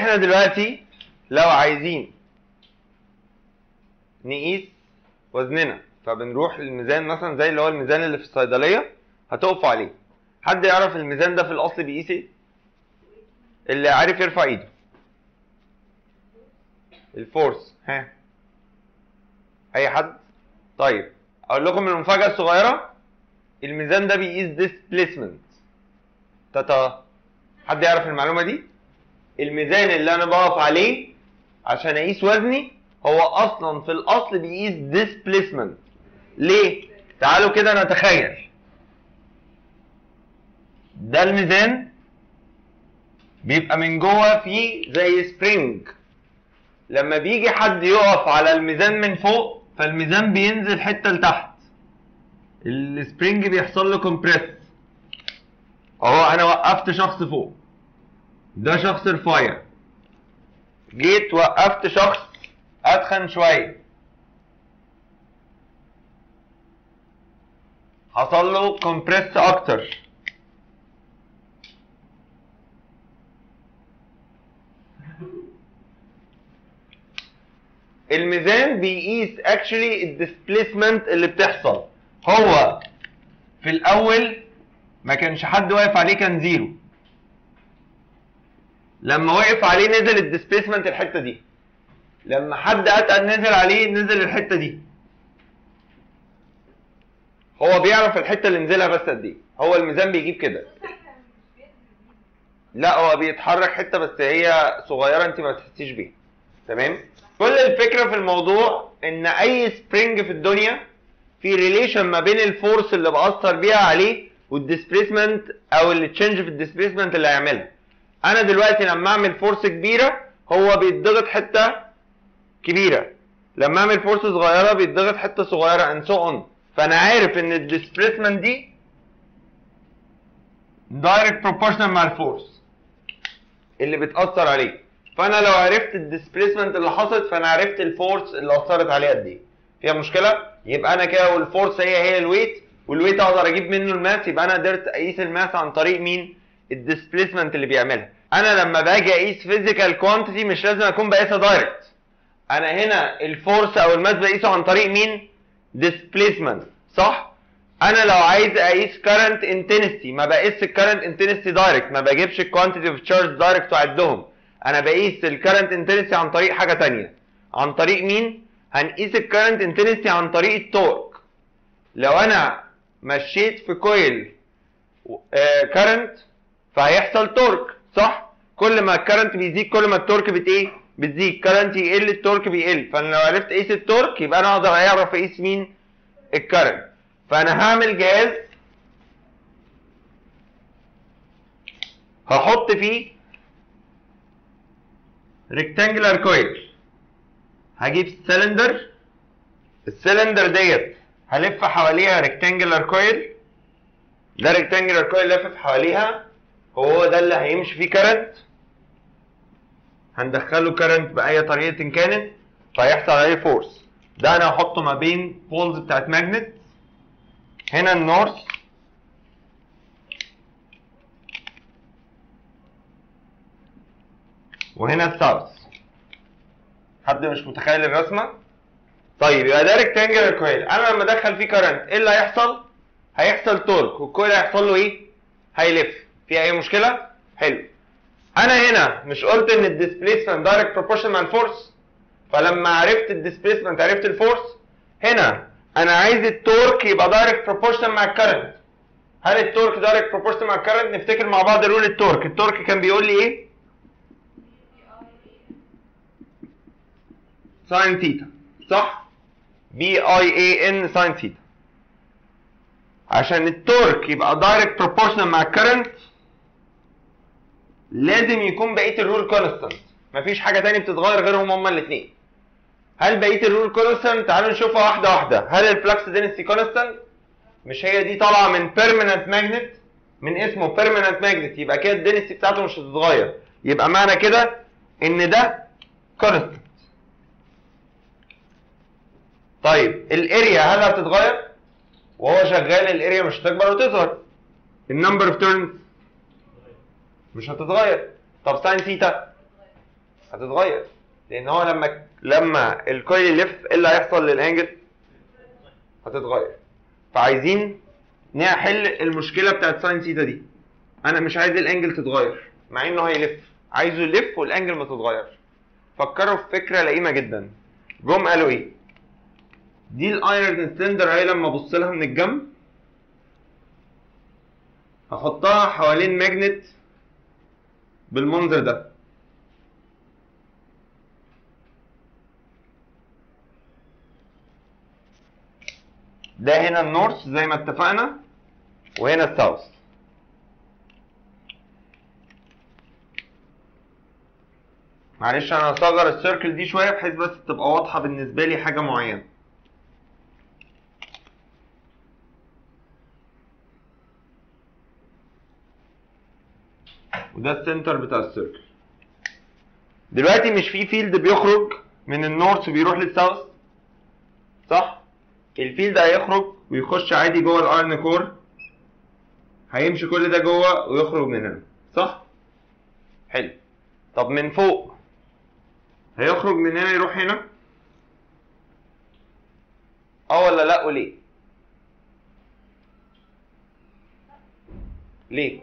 احنا دلوقتي لو عايزين نقيس وزننا فبنروح للميزان مثلا زي اللي هو الميزان اللي في الصيدليه هتقفوا عليه حد يعرف الميزان ده في الاصل بيقيس ايه اللي عارف يرفع ايده الفورس ها اي حد طيب اقول لكم المفاجاه الصغيره الميزان ده بيقيس ديسبليسمنت تاتا حد يعرف المعلومه دي الميزان اللي انا بقف عليه عشان اقيس وزني هو اصلا في الاصل بيقيس ديسبليسمنت ليه تعالوا كده نتخيل ده الميزان بيبقى من جوه فيه زي سبرينج لما بيجي حد يقف على الميزان من فوق فالميزان بينزل حته لتحت السبرينج بيحصل له كومبريس اهو انا وقفت شخص فوق ده شخص رفيع جيت وقفت شخص اتخن شويه حصل له كومبريس اكتر الميزان بيقيس اكشلي الديسبليسمنت اللي بتحصل هو في الاول ما كانش حد واقف عليه كان زيرو لما وقف عليه نزل الديسبيسمنت الحته دي لما حد اتقل نزل عليه نزل الحته دي هو بيعرف الحته اللي نزلها بس قد ايه هو الميزان بيجيب كده لا هو بيتحرك حته بس هي صغيره انت ما تحسيش بيها تمام كل الفكره في الموضوع ان اي سبرينج في الدنيا في ريليشن ما بين الفورس اللي باثر بيها عليه والديسبيسمنت او التشنج في الديسبيسمنت اللي هيعملها انا دلوقتي لما اعمل فورس كبيره هو بيتضغط حته كبيره لما اعمل فورس صغيره بيتضغط حته صغيره and so on فانا عارف ان الديسبيسمنت دي دايركت بروبورشنال مع الفورس اللي بتاثر عليه فانا لو عرفت الديسبيسمنت اللي حصلت فانا عرفت الفورس اللي اثرت عليه قد ايه فيها مشكله يبقى انا كده والفورس هي هي الويت والويت اقدر اجيب منه الماس يبقى انا قدرت اقيس الماس عن طريق مين الديسبيسمنت اللي بيعملها انا لما باجي اقيس فيزيكال كوانتيتي مش لازم اكون بقيسها دايركت انا هنا الفورس او الماس بقيسه عن طريق مين ديسبيسمنت صح انا لو عايز اقيس كارنت انتنسيتي ما بقيس الكارنت انتنسيتي دايركت ما بجيبش الكوانتيتي اوف تشارج دايركت واعدهم انا بقيس الكارنت انتنسيتي عن طريق حاجه تانية عن طريق مين هنقيس الكارنت انتنسيتي عن طريق التورك لو انا مشيت في كويل كارنت فهيحصل تورك صح كل ما الكرنت بيزيد كل ما التورك بت ايه بتزيد كرنت يقل التورك بيقل فانا لو عرفت اقيس التورك يبقى انا اقدر اعرف اقيس مين الكرنت فانا هعمل جهاز هحط فيه ريكتانجلر كويل هجيب سلندر السلندر ديت هلف حواليها ريكتانجلر كويل ده ريكتانجلر كويل لافف حواليها هو ده اللي هيمشي فيه كرنت هندخله كرنت بأي طريقة كانت فهيحصل عليه فورس ده انا هحطه ما بين بولز بتاعت ماجنت هنا النورث وهنا الساوث حد مش متخيل الرسمة؟ طيب يبقى ده ريكتانجلر كويل انا لما ادخل فيه كرنت ايه اللي هيحصل؟ هيحصل تورك والكويل هيحصل له ايه؟ هيلف في اي مشكله حلو انا هنا مش قلت ان الديسبيسمنت دايركت بروبورشن مع الفورس فلما عرفت الديسبيسمنت عرفت الفورس هنا انا عايز التورك يبقى دايركت بروبورشن مع الكرنت هل التورك دايركت بروبورشن مع الكرنت نفتكر مع بعض رول التورك التورك كان بيقول لي ايه ساين ثيتا صح بي اي اي ان ساين ثيتا عشان التورك يبقى دايركت بروبورشنال مع الكرنت لازم يكون بقيه الرول كونستانت مفيش حاجه تانية بتتغير غيرهم هما الاثنين هل بقيه الرول كونستانت تعالوا نشوفها واحده واحده هل الفلكس دينستي كونستانت مش هي دي طالعه من بيرمننت ماجنت من اسمه بيرمننت ماجنت يبقى كده الدينستي بتاعته مش هتتغير يبقى معنى كده ان ده كونستانت طيب الاريا هل هتتغير وهو شغال الاريا مش هتكبر وتظهر النمبر اوف تيرنز مش هتتغير طب ساين ثيتا هتتغير لان هو لما لما الكويل يلف ايه اللي هيحصل للانجل هتتغير فعايزين نحل المشكله بتاعت ساين ثيتا دي انا مش عايز الانجل تتغير مع انه هيلف عايزه يلف والانجل ما تتغيرش فكروا في فكره لئيمه جدا جم قالوا ايه دي الايرن سلندر اهي لما ابص لها من الجنب هحطها حوالين ماجنت بالمنظر ده ده هنا النورث زي ما اتفقنا وهنا الساوث معلش انا هصغر السيركل دي شويه بحيث بس تبقى واضحه بالنسبه لي حاجه معينه وده السنتر بتاع السيركل دلوقتي مش في فيلد بيخرج من النورث وبيروح للساوث صح الفيلد هيخرج ويخش عادي جوه الايرن كور هيمشي كل ده جوه ويخرج من هنا صح حلو طب من فوق هيخرج من هنا يروح هنا اه ولا لا وليه ليه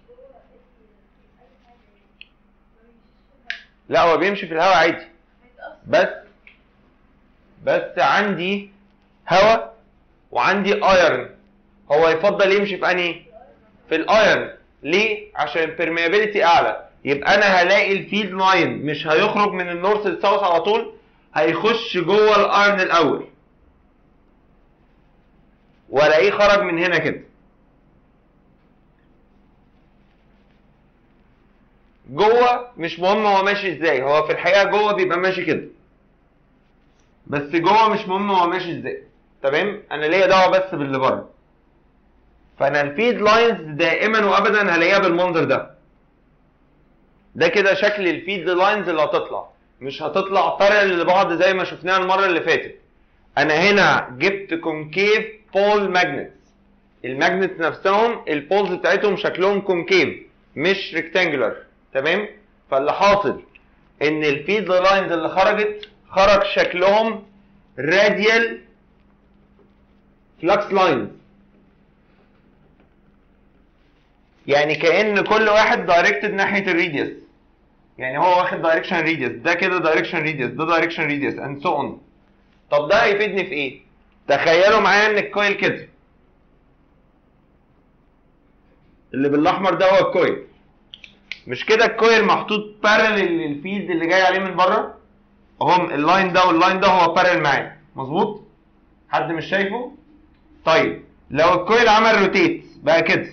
لا هو بيمشي في الهواء عادي بس بس عندي هواء وعندي ايرن هو يفضل يمشي في انهي في الايرن ليه عشان البرميابيليتي اعلى يبقى انا هلاقي الفيلد لاين مش هيخرج من النورث للساوث على طول هيخش جوه الايرن الاول والاقيه خرج من هنا كده جوه مش مهم هو ماشي ازاي هو في الحقيقه جوه بيبقى ماشي كده بس جوه مش مهم هو ماشي ازاي تمام انا ليا دعوه بس باللي بره فانا الفيد لاينز دائما وابدا هلاقيها بالمنظر ده ده كده شكل الفيد لاينز اللي هتطلع مش هتطلع بارل لبعض زي ما شفناها المره اللي فاتت انا هنا جبت كونكيف بول ماجنتس الماجنتس نفسهم البولز بتاعتهم شكلهم كونكيف مش ريكتانجولار تمام فاللي حاصل ان الفيد لاينز اللي خرجت خرج شكلهم راديال فلكس لاينز يعني كأن كل واحد دايركتد ناحية الريديوس يعني هو واخد دايركشن ريديوس ده كده دايركشن ريديوس ده دايركشن ريديوس اند سو اون طب ده هيفيدني في ايه؟ تخيلوا معايا ان الكويل كده اللي بالاحمر ده هو الكويل مش كده الكويل محطوط بارلل للفيلد اللي جاي عليه من بره اهم اللاين ده واللاين ده هو بارلل معاه مظبوط حد مش شايفه طيب لو الكويل عمل روتيت بقى كده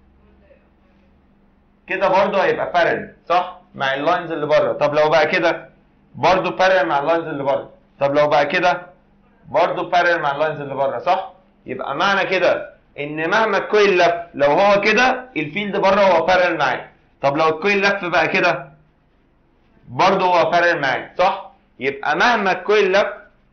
كده برضه هيبقى بارلل صح مع اللاينز اللي بره طب لو بقى كده برضه بارلل مع اللاينز اللي بره طب لو بقى كده برضه بارلل مع اللاينز اللي بره صح يبقى معنى كده ان مهما الكويل لف لو هو كده الفيلد بره هو بارلل معاه طب لو الكويل لف بقى كده برضه هو بارلل معاه صح يبقى مهما الكويل لف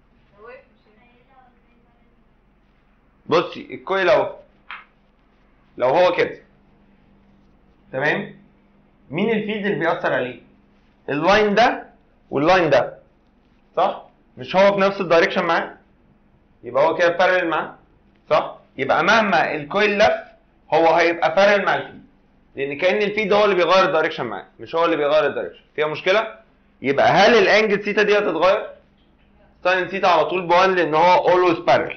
بصي الكويل اهو لو هو كده تمام مين الفيلد اللي بيأثر عليه اللاين ده واللاين ده صح مش هو في نفس الدايركشن معاه يبقى هو كده بارلل معاه صح يبقى مهما الكويل لف هو هيبقى بارلل مع الفيد لان كان الفيد هو اللي بيغير الدايركشن معاه مش هو اللي بيغير الدايركشن فيها مشكله يبقى هل الانجل ثيتا دي هتتغير ساين ثيتا على طول ب1 لان هو اولويز بارل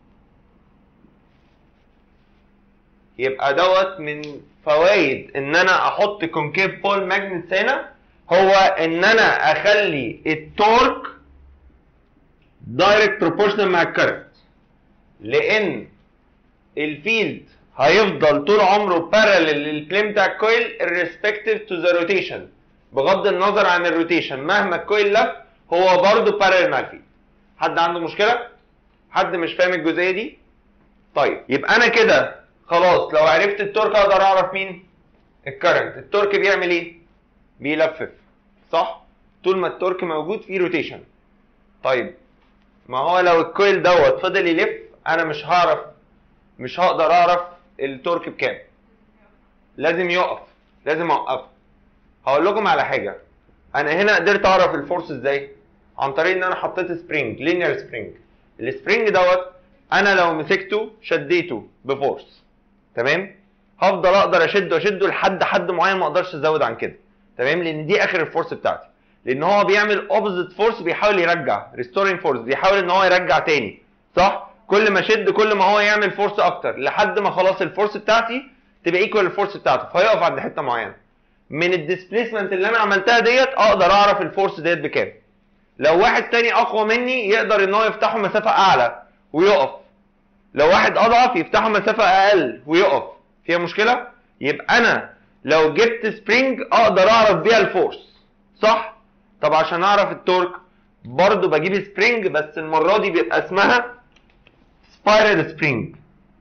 يبقى دوت من فوائد ان انا احط كونكيف بول ماجنتس هنا هو ان انا اخلي التورك دايركت بروبورشنال مع الكرنت لان الفيلد هيفضل طول عمره بارلل للبلين بتاع الكويل irrespective to the rotation بغض النظر عن الروتيشن مهما الكويل لف هو برضه بارلل مع الفيلد حد عنده مشكله حد مش فاهم الجزئيه دي طيب يبقى انا كده خلاص لو عرفت التورك اقدر اعرف مين الكرنت التورك بيعمل ايه بيلفف صح طول ما التورك موجود في روتيشن طيب ما هو لو الكويل دوت فضل يلف انا مش هعرف مش هقدر اعرف التورك بكام لازم يقف لازم اوقفه هقول لكم على حاجه انا هنا قدرت اعرف الفورس ازاي عن طريق ان انا حطيت سبرينج لينير سبرينج السبرينج دوت انا لو مسكته شديته بفورس تمام هفضل اقدر اشده اشده لحد حد معين ما اقدرش ازود عن كده تمام لان دي اخر الفورس بتاعتي لان هو بيعمل اوبوزيت فورس بيحاول يرجع ريستورينج فورس بيحاول ان هو يرجع تاني صح كل ما اشد كل ما هو يعمل فورس اكتر لحد ما خلاص الفورس بتاعتي تبقى ايكوال الفورس بتاعته فيقف عند حته معينه من الديسبيسمنت اللي انا عملتها ديت اقدر اعرف الفورس ديت بكام لو واحد تاني اقوى مني يقدر ان هو يفتحه مسافه اعلى ويقف لو واحد اضعف يفتحه مسافه اقل ويقف فيها مشكله يبقى انا لو جبت سبرينج اقدر اعرف بيها الفورس صح طب عشان اعرف التورك برضو بجيب سبرينج بس المره دي بيبقى اسمها سبايرال سبرينج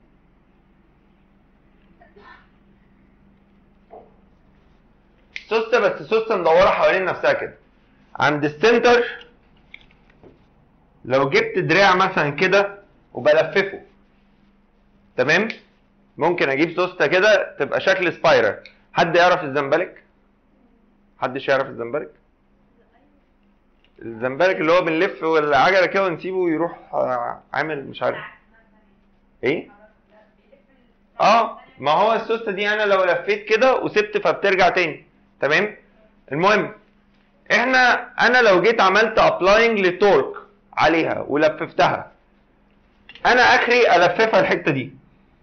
سوسته بس سوسته مدوره حوالين نفسها كده عند السنتر لو جبت دراع مثلا كده وبلففه تمام ممكن اجيب سوسته كده تبقى شكل سبايرال حد يعرف الزنبلك حدش يعرف الزنبلك الزنبلك اللي هو بنلف والعجله كده ونسيبه يروح آه، عامل مش عارف ايه اه ما هو السوسته دي انا لو لفيت كده وسبت فبترجع تاني تمام المهم احنا انا لو جيت عملت ابلاينج لتورك عليها ولففتها انا اخري الففها الحته دي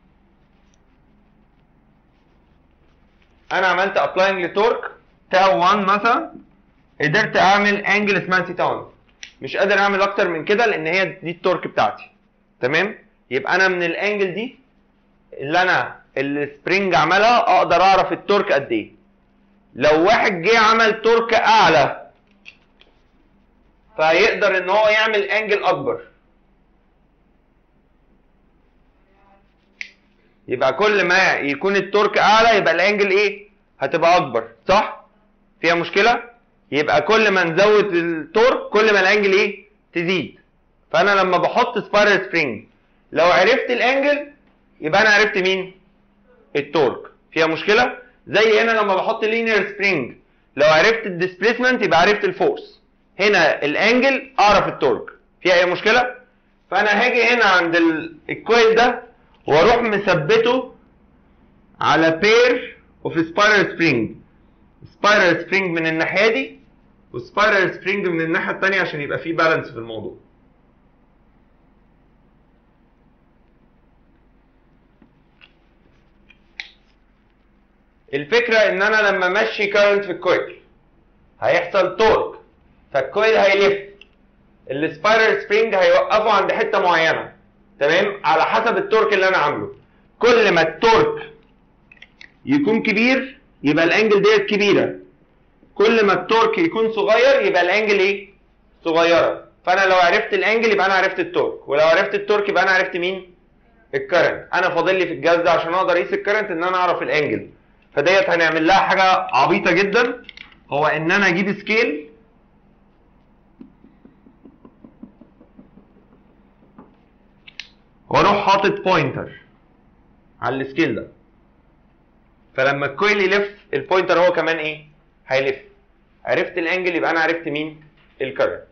انا عملت ابلاينج لتورك تاو 1 مثلا قدرت اعمل انجل اسمها سيتا 1 مش قادر اعمل اكتر من كده لان هي دي التورك بتاعتي تمام يبقى انا من الانجل دي اللي انا السبرينج عملها اقدر اعرف التورك قد ايه لو واحد جه عمل تورك اعلى فيقدر ان هو يعمل انجل اكبر يبقى كل ما يكون التورك اعلى يبقى الانجل ايه هتبقى اكبر صح فيها مشكله يبقى كل ما نزود التورك كل ما الانجل ايه تزيد فانا لما بحط سبايرال سبرينج لو عرفت الانجل يبقى انا عرفت مين التورك فيها مشكله زي هنا لما بحط لينير سبرينج لو عرفت الديسبيسمنت يبقى عرفت الفورس هنا الانجل اعرف التورك فيها اي مشكله فانا هاجي هنا عند ال- الكويل ده واروح مثبته على بير اوف سبايرال سبرينج سبايرال سبرينج من الناحيه دي وسبايرال سبرينج من الناحيه الثانيه عشان يبقى في بالانس في الموضوع الفكره ان انا لما امشي كارنت في الكويل هيحصل تورك فالكويل هيلف السبايرال سبرينج هيوقفه عند حته معينه تمام على حسب التورك اللي انا عامله كل ما التورك يكون كبير يبقى الانجل ديت كبيره كل ما التورك يكون صغير يبقى الانجل ايه صغيره فانا لو عرفت الانجل يبقى انا عرفت التورك ولو عرفت التورك يبقى انا عرفت مين الكرنت انا فاضل لي في الجهاز ده عشان اقدر اقيس الكرنت ان انا اعرف الانجل فديت هنعمل لها حاجه عبيطه جدا هو ان انا اجيب سكيل واروح حاطط بوينتر على السكيل ده فلما الكويل يلف البوينتر هو كمان ايه هيلف عرفت الانجل يبقى انا عرفت مين الكرنت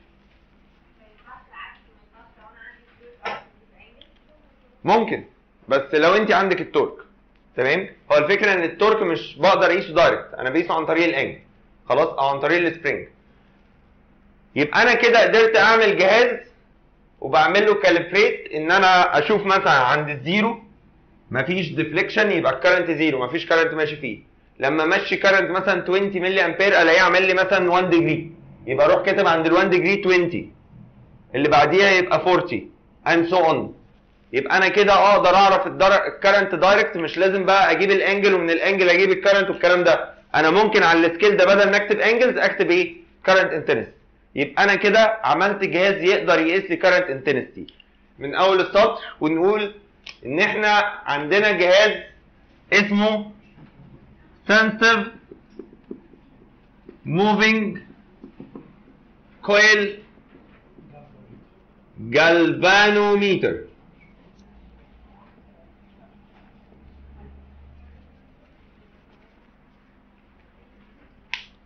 ممكن بس لو انت عندك التورك تمام هو الفكره ان التورك مش بقدر اقيسه دايركت انا بقيسه عن طريق الانجل خلاص او عن طريق السبرينج يبقى انا كده قدرت اعمل جهاز وبعمل له كاليبريت ان انا اشوف مثلا عند الزيرو مفيش ديفليكشن يبقى الكرنت زيرو مفيش كرنت ماشي فيه لما امشي كرنت مثلا 20 ملي امبير الاقيه عامل لي مثلا 1 ديجري يبقى اروح كاتب عند ال 1 ديجري 20 اللي بعديها يبقى 40 and so on يبقى انا كده اقدر اعرف الكرنت دايركت مش لازم بقى اجيب الانجل ومن الانجل اجيب الكرنت والكلام ده انا ممكن على السكيل ده بدل ما اكتب انجلز اكتب ايه كرنت انتنس يبقى انا كده عملت جهاز يقدر يقيس لي كرنت انتنستي من اول السطر ونقول ان احنا عندنا جهاز اسمه sensitive moving coil galvanometer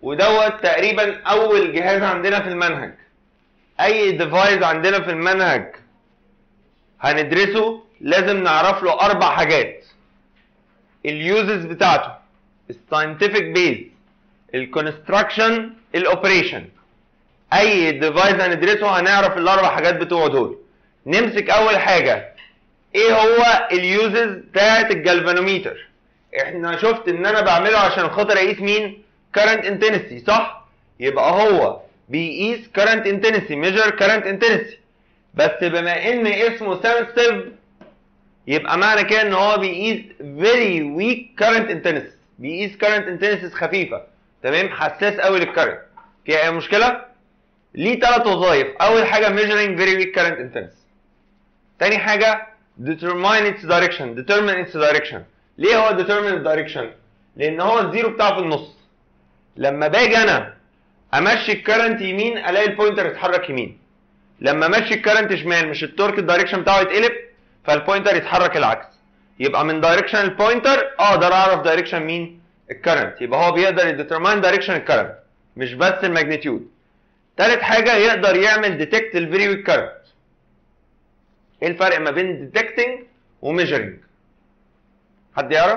ودوت تقريبا اول جهاز عندنا في المنهج اي ديفايس عندنا في المنهج هندرسه لازم نعرف له اربع حاجات اليوزز بتاعته الساينتفك بيز الكونستراكشن الاوبريشن اي ديفايس هندرسه هنعرف الاربع حاجات بتوعه دول نمسك اول حاجه ايه هو اليوزز بتاعت الجلفانوميتر احنا شفت ان انا بعمله عشان خاطر اقيس مين current intensity صح يبقى هو بيقيس current intensity measure current intensity بس بما ان اسمه sensitive يبقى معنى كده ان هو بيقيس very weak current intensity بيقيس current intensity خفيفه تمام حساس قوي للكرنت فيها اي مشكله ليه ثلاث وظائف اول حاجه measuring very weak current intensity تاني حاجه determine its direction determine its direction ليه هو determine its direction لان هو الزيرو بتاعه في النص لما باجي انا امشي الكرنت يمين الاقي البوينتر يتحرك يمين لما امشي الكرنت شمال مش التورك الدايركشن بتاعه يتقلب فالبوينتر يتحرك العكس يبقى من دايركشن البوينتر اقدر اعرف دايركشن مين الكرنت يبقى هو بيقدر يديترماين دايركشن الكرنت مش بس الماجنتيود تالت حاجه يقدر يعمل ديتكت الفيري ويك كرنت ايه الفرق ما بين ديتكتنج وميجرنج حد يعرف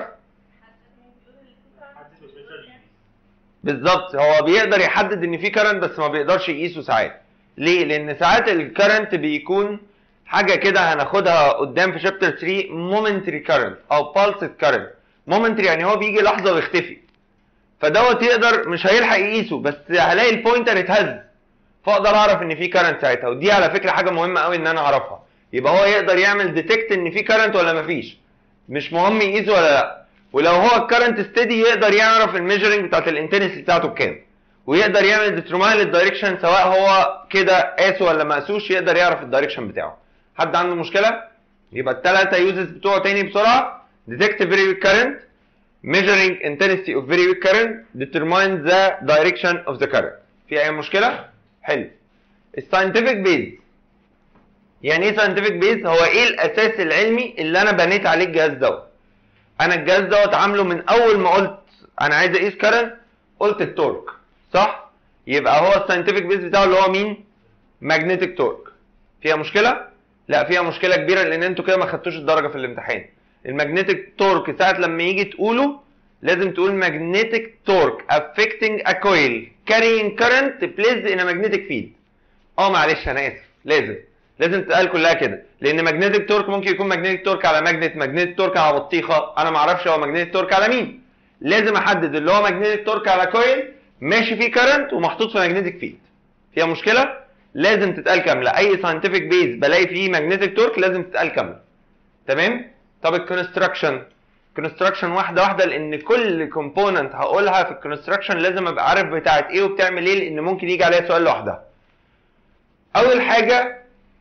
بالظبط هو بيقدر يحدد ان في كرنت بس ما بيقدرش يقيسه ساعات ليه لان ساعات الكرنت بيكون حاجه كده هناخدها قدام في شابتر 3 مومنتري كرنت او بالسد كرنت مومنتري يعني هو بيجي لحظه ويختفي فدوت يقدر مش هيلحق يقيسه بس هلاقي البوينتر اتهز فاقدر اعرف ان في كرنت ساعتها ودي على فكره حاجه مهمه قوي ان انا اعرفها يبقى هو يقدر يعمل ديتكت ان في كرنت ولا مفيش مش مهم يقيسه ولا لا ولو هو الكرنت ستيدي يقدر يعرف الميجرنج بتاعت الانتنسي بتاعته بكام ويقدر يعمل ديترماين للدايركشن سواء هو كده قاسه ولا ما قاسوش يقدر يعرف الدايركشن بتاعه حد عنده مشكله يبقى الثلاثه يوزز بتوعه تاني بسرعه detect very weak current measuring intensity of very weak current determine the direction of the current في اي مشكله حلو الساينتفك بيز يعني ايه ساينتفك بيز هو ايه الاساس العلمي اللي انا بنيت عليه الجهاز دوت انا الجهاز دوت عامله من اول ما قلت انا عايز اقيس كرنت قلت التورك صح يبقى هو الساينتفك بيز بتاعه اللي هو مين ماجنتيك تورك فيها مشكله لا فيها مشكله كبيره لان انتوا كده ما خدتوش الدرجه في الامتحان الماجنتيك تورك ساعه لما يجي تقوله لازم تقول magnetic torque affecting a coil carrying current placed in a magnetic field اه معلش انا اسف لازم لازم تتقال كلها كده لان ماجنتيك تورك ممكن يكون ماجنتيك تورك على ماجنت ماجنتيك تورك على بطيخه انا ما اعرفش هو ماجنتيك تورك على مين لازم احدد اللي هو ماجنتيك تورك على كويل ماشي فيه كرنت ومحطوط في ماجنتيك فيلد فيها مشكله لازم تتقال كامله اي ساينتفك بيز بلاقي فيه ماجنتيك تورك لازم تتقال كامله تمام طب الكونستراكشن كونستراكشن واحده واحده لان كل كومبوننت هقولها في الكونستراكشن لازم ابقى عارف بتاعت ايه وبتعمل ايه لان ممكن يجي عليها سؤال لوحدها اول حاجه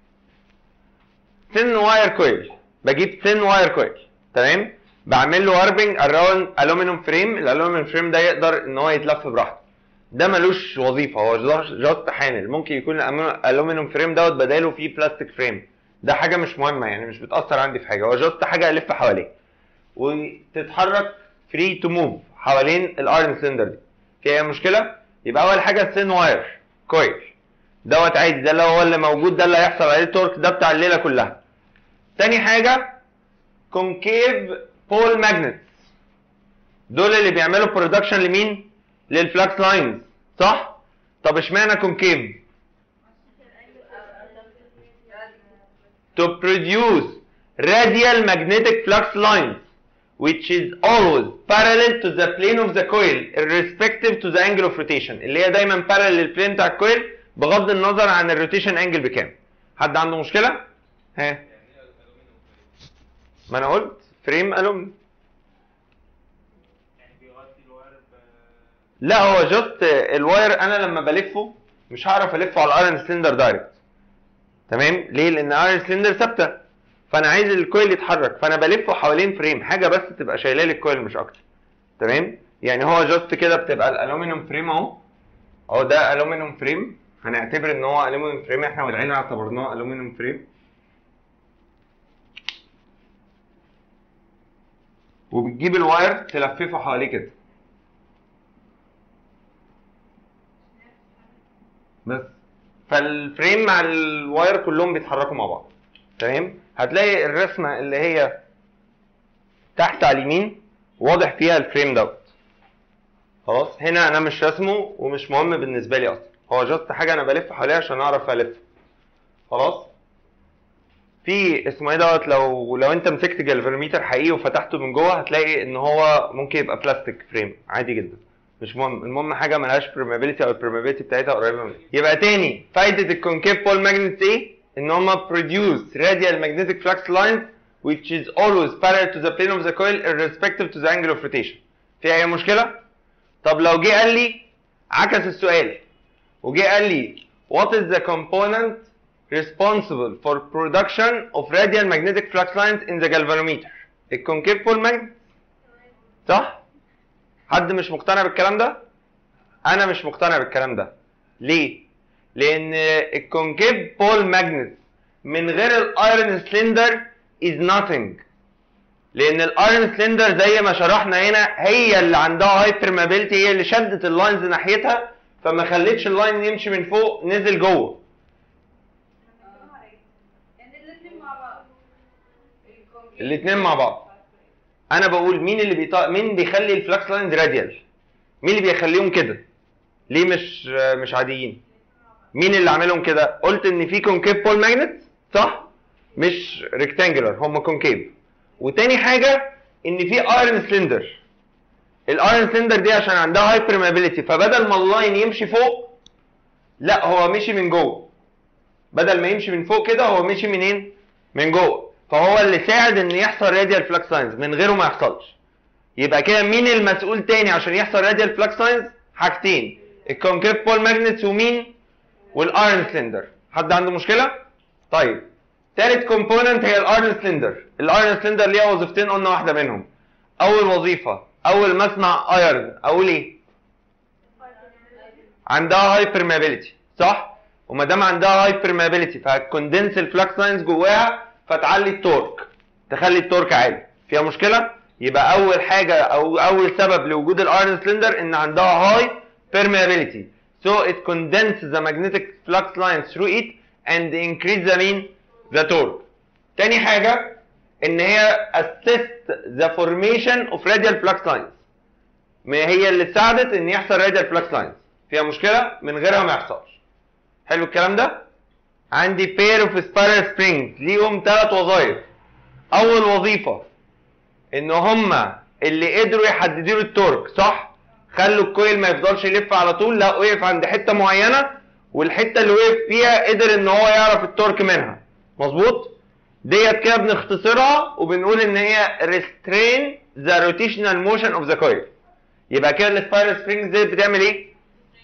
ثين واير كويل بجيب ثين واير كويل تمام بعمل له واربنج اراوند الومنيوم فريم الالومنيوم فريم ده يقدر ان هو يتلف براحته ده ملوش وظيفه هو جاست حامل ممكن يكون الالومنيوم فريم دوت بداله فيه بلاستيك فريم ده حاجه مش مهمه يعني مش بتاثر عندي في حاجه هو جاست حاجه الف حواليه وتتحرك فري تو موف حوالين الايرون سلندر دي في اي مشكله يبقى اول حاجه الثين واير كويل دوت عادي ده اللي هو اللي موجود ده اللي هيحصل عليه التورك ده بتاع الليله كلها تاني حاجه كونكيف بول ماجنتس دول اللي بيعملوا برودكشن لمين للفلكس لاينز صح طب اشمعنى كونكيف to produce radial magnetic flux lines which is always parallel to the plane of the coil irrespective to the angle of rotation اللي هي دايما parallel للبلين بتاع الكويل بغض النظر عن الروتيشن انجل بكام حد عنده مشكله ها ما انا قلت فريم الومنيوم لا هو جاست الواير انا لما بلفه مش هعرف الفه على الايرون سلندر دايركت تمام ليه لان الايرون سلندر ثابته فانا عايز الكويل يتحرك فانا بلفه حوالين فريم حاجه بس تبقى شايله لي الكويل مش اكتر تمام يعني هو جاست كده بتبقى الالومنيوم فريم اهو اهو ده الومنيوم فريم هنعتبر ان هو الومنيوم فريم احنا والعين اعتبرناه الومنيوم فريم وبتجيب الواير تلففه حواليه كده فالفريم مع الواير كلهم بيتحركوا مع بعض تمام هتلاقي الرسمه اللي هي تحت على اليمين واضح فيها الفريم دوت خلاص هنا انا مش رسمه ومش مهم بالنسبه لي اصلا هو جاست حاجه انا بلف حواليها عشان اعرف الف خلاص في اسمه ايه دوت لو لو انت مسكت جالفرميتر حقيقي وفتحته من جوه هتلاقي ان هو ممكن يبقى بلاستيك فريم عادي جدا مش مهم المهم حاجه ملهاش permeability او البرمابيلتي بتاعتها قريبه من يبقى تاني فايده الكونكيف بول ماجنتس ايه ان هم produce radial magnetic flux lines which is always parallel to the plane of the coil irrespective to the angle of rotation في اي مشكله طب لو جه قال لي عكس السؤال وجه قال لي what is the component responsible for production of radial magnetic flux lines in the galvanometer الكونكيف بول ماجنت صح حد مش مقتنع بالكلام ده انا مش مقتنع بالكلام ده ليه لان الكونكيف بول ماجنت من غير الايرون سلندر is nothing لان الايرون سلندر زي ما شرحنا هنا هي اللي عندها هاي permeability هي اللي شدت اللاينز ناحيتها فما خلتش اللاين يمشي من فوق نزل جوه يعني الاتنين مع بعض الاتنين مع بعض. انا بقول مين اللي بيط... مين بيخلي الفلكس لاينز راديال مين اللي بيخليهم كده ليه مش مش عاديين مين اللي عاملهم كده قلت ان في كونكيف بول ماجنت صح مش ريكتانجولار هم كونكيف وتاني حاجه ان في ايرون سلندر الايرون سلندر دي عشان عندها هاي permeability فبدل ما اللاين يمشي فوق لا هو مشي من جوه بدل ما يمشي من فوق كده هو مشي منين من جوه فهو اللي ساعد ان يحصل راديال فلكس لاينز من غيره ما يحصلش يبقى كده مين المسؤول تاني عشان يحصل راديال فلكس لاينز حاجتين الكونكيف بول ماجنتس ومين والايرون سلندر حد عنده مشكله طيب تالت كومبوننت هي الايرون سلندر الايرون سلندر ليها وظيفتين قلنا واحده منهم اول وظيفه اول ما اسمع ايرون اقول ايه عندها هاي permeability صح وما دام عندها هاي permeability فهتكوندنس الفلكس لاينز جواها فتعلي التورك تخلي التورك عالي فيها مشكله يبقى اول حاجه او اول سبب لوجود الايرون سلندر ان عندها هاي permeability so it condenses the magnetic flux lines through it and increase the mean the torque تاني حاجه ان هي assist the formation of radial flux lines ما هي اللي ساعدت ان يحصل radial flux lines فيها مشكله من غيرها ما يحصلش حلو الكلام ده عندي pair of spiral springs ليهم ثلاث وظائف اول وظيفه ان هما اللي قدروا يحددوا له التورك صح خلوا الكويل ما يفضلش يلف على طول لا وقف عند حته معينه والحته اللي وقف فيها قدر ان هو يعرف التورك منها مظبوط ديت كده بنختصرها وبنقول ان هي restrain the rotational motion of the coil يبقى كده السبايرال سبرينجز ديت بتعمل ايه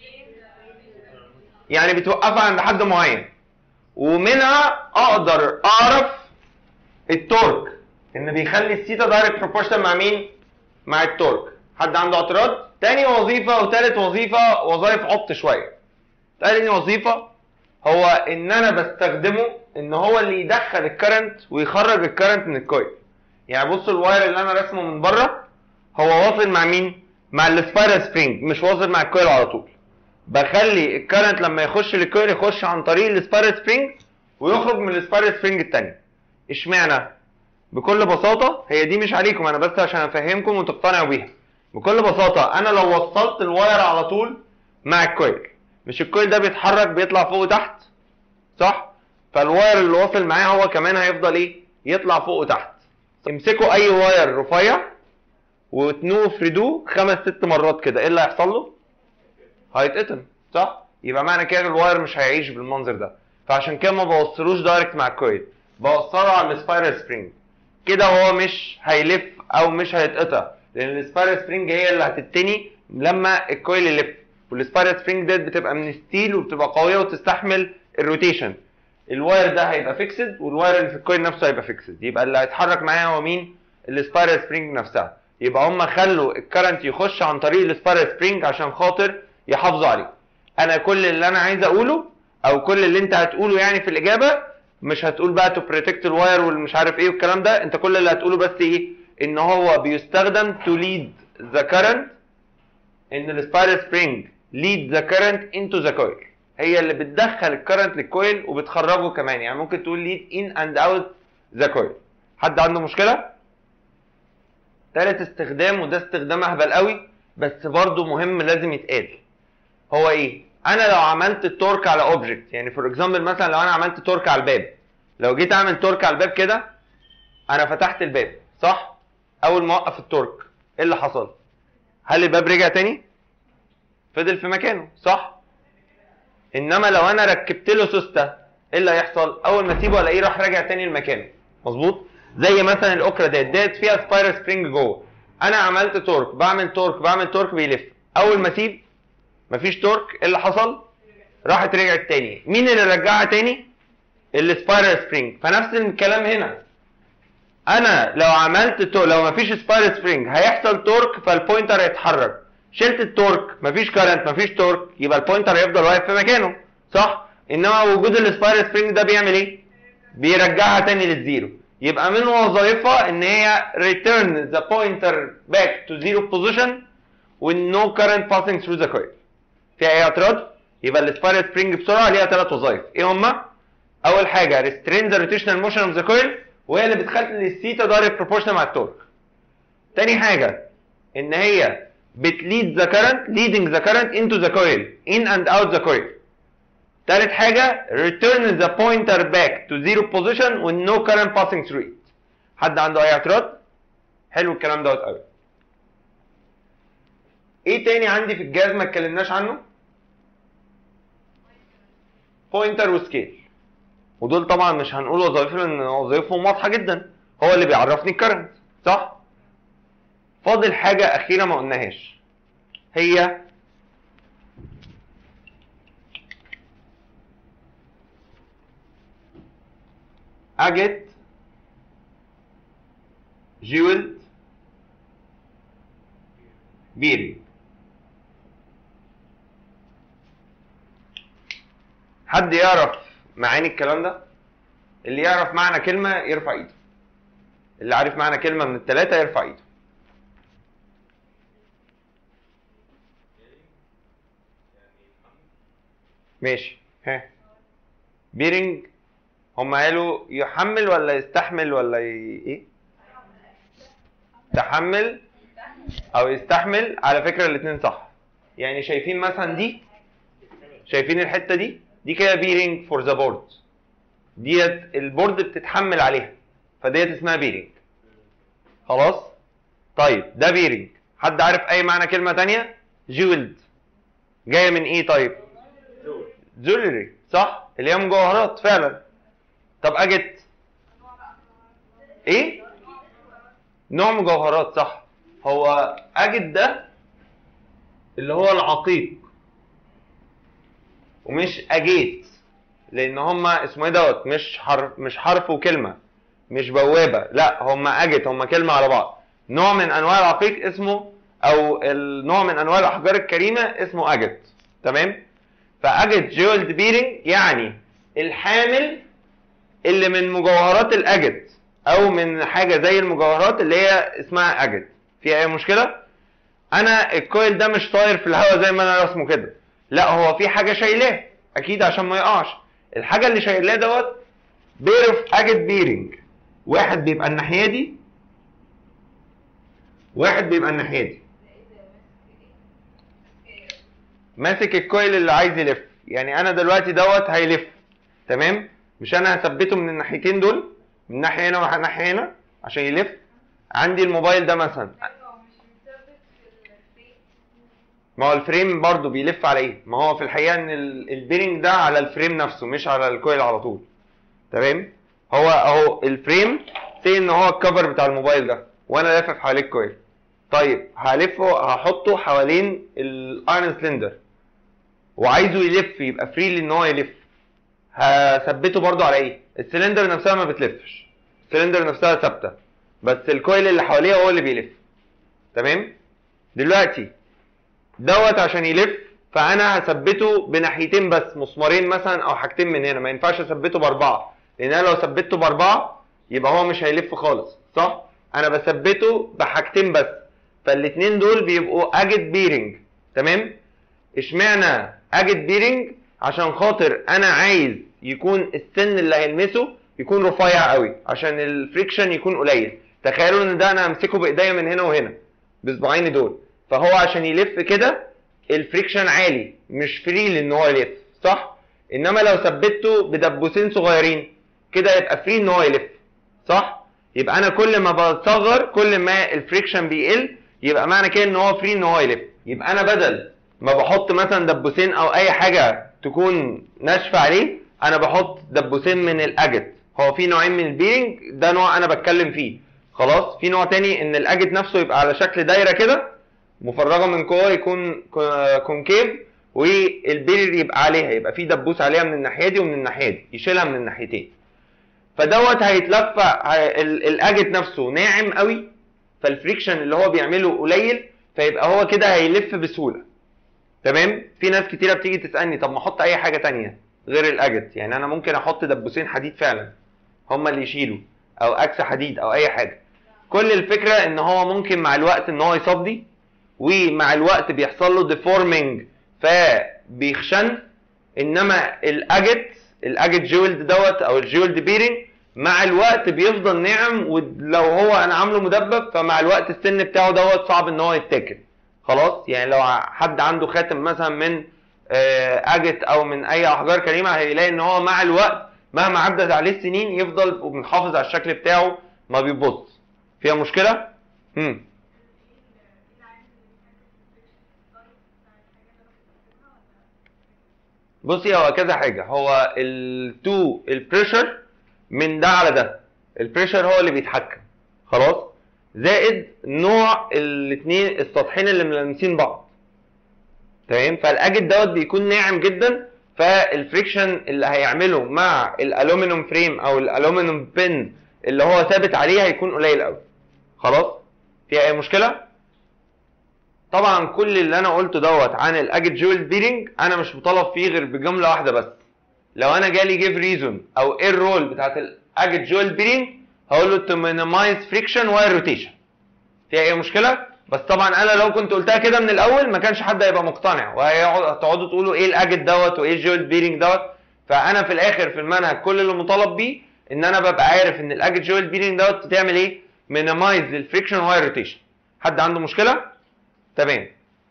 يعني بتوقفها عند حد معين ومنها اقدر اعرف التورك ان بيخلي السيتا دايركت بروبورشن مع مين مع التورك حد عنده اعتراض تاني وظيفه وتالت وظيفه وظائف عبط شويه تاني وظيفه هو ان انا بستخدمه ان هو اللي يدخل الكرنت ويخرج الكرنت من الكويل يعني بص الواير اللي انا راسمه من بره هو واصل مع مين مع السبايرال سبرينج مش واصل مع الكويل على طول بخلي الكرنت لما يخش للكويل يخش عن طريق السبايرال سبرينج ويخرج من السبايرال سبرينج التاني اشمعنى بكل بساطه هي دي مش عليكم انا بس عشان افهمكم وتقتنعوا بيها بكل بساطه انا لو وصلت الواير على طول مع الكويل مش الكويل ده بيتحرك بيطلع فوق وتحت صح فالواير اللي واصل معاه هو كمان هيفضل ايه يطلع فوق وتحت امسكوا اي واير رفيع وتنوه افردوه خمس ست مرات كده ايه اللي هيحصل له هيتقطم صح يبقى معنى كده الواير مش هيعيش بالمنظر ده فعشان كده ما بوصلوش دايركت مع الكويل بوصله على السبايرال سبرينج كده هو مش هيلف او مش هيتقطع لان السبايرال سبرينج هي اللي هتتني لما الكويل يلف والسبايرال سبرينج ديت بتبقى من ستيل وبتبقى قويه وتستحمل الروتيشن الواير ده هيبقى فيكسد والواير اللي في الكويل نفسه هيبقى فيكسد يبقى اللي هيتحرك معايا هو مين السبايرال سبرينج نفسها يبقى هم خلوا الكرنت يخش عن طريق السبايرال سبرينج عشان خاطر يحافظوا عليه انا كل اللي انا عايز اقوله او كل اللي انت هتقوله يعني في الاجابه مش هتقول بقى تو بروتكت الواير والمش عارف ايه والكلام ده انت كل اللي هتقوله بس ايه ان هو بيستخدم تو ليد ذا كرنت ان السبايرال سبرينج lead the current into the coil هي اللي بتدخل الكرنت للكويل وبتخرجه كمان يعني ممكن تقول ليد ان اند اوت ذا كويل حد عنده مشكله تالت استخدام وده استخدام اهبل قوي بس برضه مهم لازم يتقال هو ايه انا لو عملت التورك على اوبجكت يعني فور اكزامبل مثلا لو انا عملت تورك على الباب لو جيت اعمل تورك على الباب كده انا فتحت الباب صح اول ما اوقف التورك ايه اللي حصل هل الباب رجع تاني فضل في مكانه صح انما لو انا ركبت له سوسته ايه اللي هيحصل اول ما اسيبه الاقيه راح راجع تاني لمكانه مظبوط زي مثلا الاوكرا ديت ديت فيها سبايرال سبرينج جوه انا عملت تورك بعمل تورك بعمل تورك بيلف اول ما اسيب مفيش تورك ايه اللي حصل راحت رجعت تاني مين اللي رجعها تاني السبايرال سبرينج فنفس الكلام هنا انا لو عملت تو لو مفيش سبايرال سبرينج هيحصل تورك فالبوينتر هيتحرك شلت التورك مفيش كارنت مفيش تورك يبقى البوينتر هيفضل واقف في مكانه صح انما وجود السبايرال سبرينج ده بيعمل ايه بيرجعها تاني للزيرو يبقى من وظائفها ان هي return the pointer back to zero position with no current passing through the coil فيها اي اعتراض يبقى السبايرال سبرينج بسرعه ليها ثلاث وظائف ايه هما اول حاجه restrain the rotational motion of the coil وهي اللي بتخلي الثيتا دايركت بروبورشنال مع التورك تاني حاجه ان هي بتليد the current leading the current into the coil in and out the coil تالت حاجة return the pointer back to zero position with no current passing through it حد عنده أي اعتراض؟ حلو الكلام دوت قوي ايه تاني عندي في الجهاز ما اتكلمناش عنه؟ بوينتر وسكيل ودول طبعا مش هنقول وظائفهم لان وظائفهم واضحة جدا هو اللي بيعرفني الكرنت صح؟ فاضل حاجة أخيرة ما قلناهاش هي أجت جيولد بيري حد يعرف معاني الكلام ده اللي يعرف معنى كلمة يرفع ايده اللي عارف معنى كلمة من التلاتة يرفع ايده ماشي ها بيرنج هم قالوا يحمل ولا يستحمل ولا ي... ايه تحمل او يستحمل على فكره الاثنين صح يعني شايفين مثلا دي شايفين الحته دي دي كده بيرنج فور ذا بورد ديت البورد بتتحمل عليها فديت اسمها بيرنج خلاص طيب ده بيرنج حد عارف اي معنى كلمه تانية جولد جايه من ايه طيب جولري صح اللي هي مجوهرات فعلا طب اجت ايه نوع مجوهرات صح هو اجت ده اللي هو العقيق ومش اجيت لان هما اسمه ايه دوت مش حرف مش حرف وكلمه مش بوابه لا هما اجت هما كلمه على بعض نوع من انواع العقيق اسمه او النوع من انواع الاحجار الكريمه اسمه اجت تمام فاجت جولد بيرنج يعني الحامل اللي من مجوهرات الاجت او من حاجه زي المجوهرات اللي هي اسمها اجت في اي مشكله انا الكويل ده مش طاير في الهواء زي ما انا رسمه كده لا هو في حاجه شايلاه اكيد عشان ما يقعش الحاجه اللي شايلاه دوت بير اوف اجت بيرنج واحد بيبقى الناحيه دي واحد بيبقى الناحيه دي ماسك الكويل اللي عايز يلف يعني انا دلوقتي دوت هيلف تمام مش انا هثبته من الناحيتين دول من ناحيه هنا ومن ناحيه هنا عشان يلف عندي الموبايل ده مثلا ايوه مش مثبت في الفريم ما هو الفريم برضو بيلف على ايه ما هو في الحقيقه ان ال- البيرنج ده على الفريم نفسه مش على الكويل على طول تمام هو اهو الفريم سي ان هو الكفر بتاع الموبايل ده وانا لافف حواليه الكويل طيب هلفه هحطه حوالين الايرون سلندر وعايزه يلف يبقى فري ان هو يلف هثبته برضو على ايه السلندر نفسها ما بتلفش السلندر نفسها ثابته بس الكويل اللي حواليها هو اللي بيلف تمام دلوقتي دوت عشان يلف فانا هثبته بناحيتين بس مسمارين مثلا او حاجتين من هنا ما ينفعش اثبته باربعه لان انا لو ثبته باربعه يبقى هو مش هيلف خالص صح انا بثبته بحاجتين بس فالاتنين دول بيبقوا اجت بيرنج تمام اشمعنى اجت بيرنج عشان خاطر انا عايز يكون السن اللي هيلمسه يكون رفيع قوي عشان الفريكشن يكون قليل تخيلوا ان ده انا امسكه بايديا من هنا وهنا بصباعيني دول فهو عشان يلف كده الفريكشن عالي مش فري لان هو يلف صح انما لو ثبته بدبوسين صغيرين كده يبقى فري ان هو يلف صح يبقى انا كل ما بصغر كل ما الفريكشن بيقل يبقى معنى كده ان هو فري ان هو يلف يبقى انا بدل ما بحط مثلا دبوسين او اي حاجه تكون ناشفه عليه انا بحط دبوسين من الاجت هو في نوعين من البيرنج ده نوع انا بتكلم فيه خلاص في نوع تاني ان الاجت نفسه يبقى على شكل دايره كده مفرغه من جوه يكون كو- كونكيف والبيرر يبقى عليها يبقى في دبوس عليها من الناحيه دي ومن الناحيه دي يشيلها من الناحيتين فدوت هيتلف هي- ال- الاجت نفسه ناعم قوي فالفريكشن اللي هو بيعمله قليل فيبقى هو كده هيلف بسهوله تمام في ناس كتيره بتيجي تسالني طب ما احط اي حاجه تانية غير الاجت يعني انا ممكن احط دبوسين حديد فعلا هما اللي يشيلوا او اكس حديد او اي حاجه كل الفكره ان هو ممكن مع الوقت ان هو يصدي ومع الوقت بيحصل له ديفورمينج فبيخشن انما الاجت الاجت جولد دوت او الجولد بيرنج مع الوقت بيفضل ناعم ولو هو انا عامله مدبب فمع الوقت السن بتاعه دوت صعب ان هو يتاكل خلاص يعني لو حد عنده خاتم مثلا من آه، اجت او من اي احجار كريمه هيلاقي ان هو مع الوقت مهما عدت عليه السنين يفضل ومحافظ على الشكل بتاعه ما بيبص فيها مشكله؟ امم بصي هو كذا حاجه هو التو البريشر من ده على ده البريشر هو اللي بيتحكم خلاص زائد نوع الاثنين السطحين اللي ملامسين بعض تمام فالاجد دوت بيكون ناعم جدا فالفريكشن اللي هيعمله مع الالومنيوم فريم او الالومنيوم بن اللي هو ثابت عليه هيكون قليل قوي خلاص في اي مشكله طبعا كل اللي انا قلته دوت عن الاجد جويل بيرنج انا مش مطالب فيه غير بجمله واحده بس لو انا جالي جيف ريزون او ايه الرول بتاعت الاجد جويل بيرنج هقول له تو مينيمايز فريكشن واير روتيشن فيها اي مشكله بس طبعا انا لو كنت قلتها كده من الاول ما كانش حد هيبقى مقتنع وهتقعدوا تقولوا ايه الاجد دوت وايه الجويل بيرنج دوت فانا في الاخر في المنهج كل اللي مطالب بيه ان انا ببقى عارف ان الاجد جويل بيرنج دوت بتعمل ايه مينيمايز للفريكشن واير روتيشن حد عنده مشكله تمام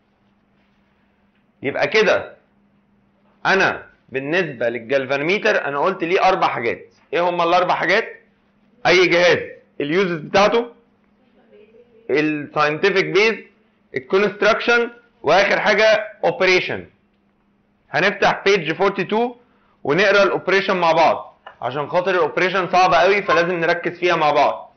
يبقى كده انا بالنسبه للجلفانميتر انا قلت ليه اربع حاجات ايه هم الاربع حاجات اي جهاز اليوزز بتاعته الساينتفك بيز الكونستراكشن واخر حاجه اوبريشن هنفتح بيج 42 ونقرا الاوبريشن مع بعض عشان خاطر الاوبريشن صعبه قوي فلازم نركز فيها مع بعض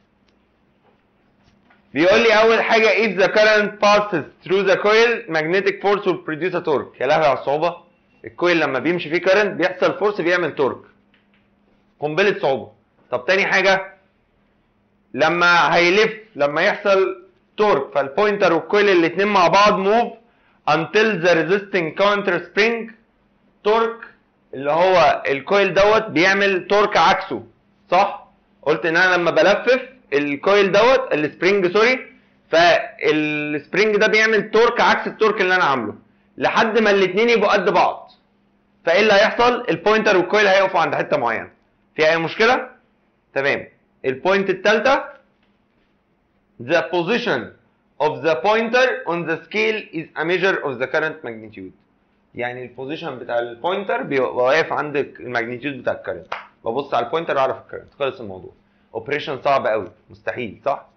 بيقول لي اول حاجه if the current passes through the coil magnetic force will produce a torque يا لهوي على الصعوبه الكويل لما بيمشي فيه current بيحصل فورس بيعمل تورك قنبله صعوبه طب تاني حاجه لما هيلف لما يحصل تورك فالبوينتر والكويل الاثنين مع بعض موف until the resisting counter spring تورك اللي هو الكويل دوت بيعمل تورك عكسه صح قلت ان انا لما بلفف الكويل دوت السبرينج سوري فالسبرينج ده بيعمل تورك عكس التورك اللي انا عامله لحد ما الاثنين يبقوا قد بعض فايه اللي هيحصل البوينتر والكويل هيقفوا عند حته معينه في اي مشكله تمام البوينت الثالثه the position of the pointer on the scale is a measure of the current magnitude يعني البوزيشن بتاع البوينتر بيبقى واقف عند الماجنتيود بتاع الكرنت ببص على البوينتر واعرف الكرنت خلص الموضوع اوبريشن صعب قوي مستحيل صح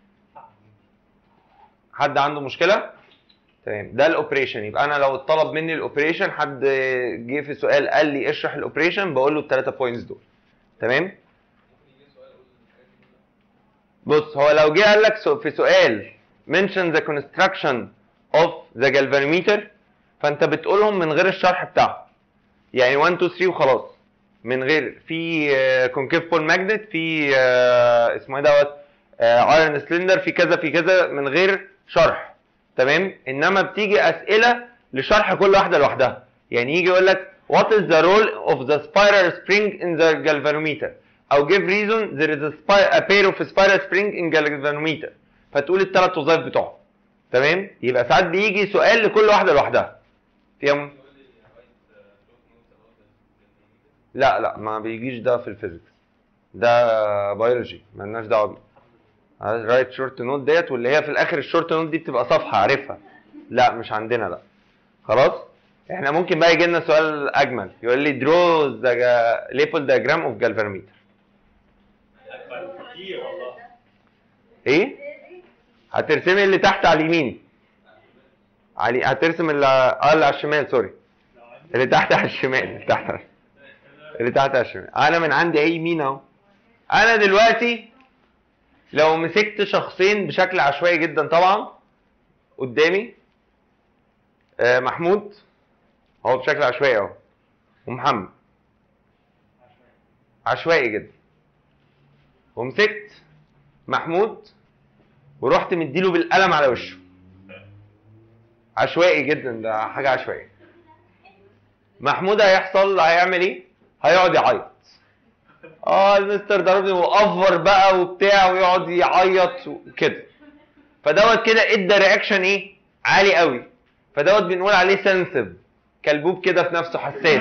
حد عنده مشكله تمام ده الاوبريشن يبقى انا لو اتطلب مني الاوبريشن حد جه في سؤال قال لي اشرح الاوبريشن بقول له الثلاثه بوينتس دول تمام بص هو لو جه قال لك سو- في سؤال mention the construction of the galvanometer فانت بتقولهم من غير الشرح بتاعه يعني 1 2 3 وخلاص من غير في كونكيف بول ماجنت في آه، اسمه ايه دوت ايرون سلندر في كذا في كذا من غير شرح تمام انما بتيجي اسئله لشرح كل واحده لوحدها يعني يجي يقول لك what is the role of the spiral spring in the galvanometer او give reason there is a, spi- a pair of spiral spring in galvanometer فتقول الثلاث وظائف بتوعه تمام يبقى ساعات بيجي سؤال لكل واحده لوحدها فيها م- لا لا ما بيجيش ده في الفيزيكس ده بيولوجي مالناش دعوه بيه رايت شورت نوت ديت واللي هي في الاخر الشورت نوت دي بتبقى صفحه عارفها لا مش عندنا لا خلاص احنا ممكن بقى يجي لنا سؤال اجمل يقول لي درو ذا ليبل diagram اوف جالفانوميتر كتير والله ايه هترسمي اللي تحت على اليمين علي هترسم اللي اه اللي على الشمال سوري اللي تحت على الشمال اللي تحت على- اللي تحت على الشمال انا من عندي اي يمين اهو انا دلوقتي لو مسكت شخصين بشكل عشوائي جدا طبعا قدامي آه محمود هو بشكل عشوائي اهو ومحمد عشوائي جدا ومسكت محمود ورحت مديله بالقلم على وشه عشوائي جدا ده حاجه عشوائيه محمود هيحصل هيعمل ايه هيقعد يعيط اه المستر ضربني وافر بقى وبتاع ويقعد يعيط وكده فدوت كده ادى رياكشن ايه عالي قوي فدوت بنقول عليه سنسيف كلبوب كده في نفسه حساس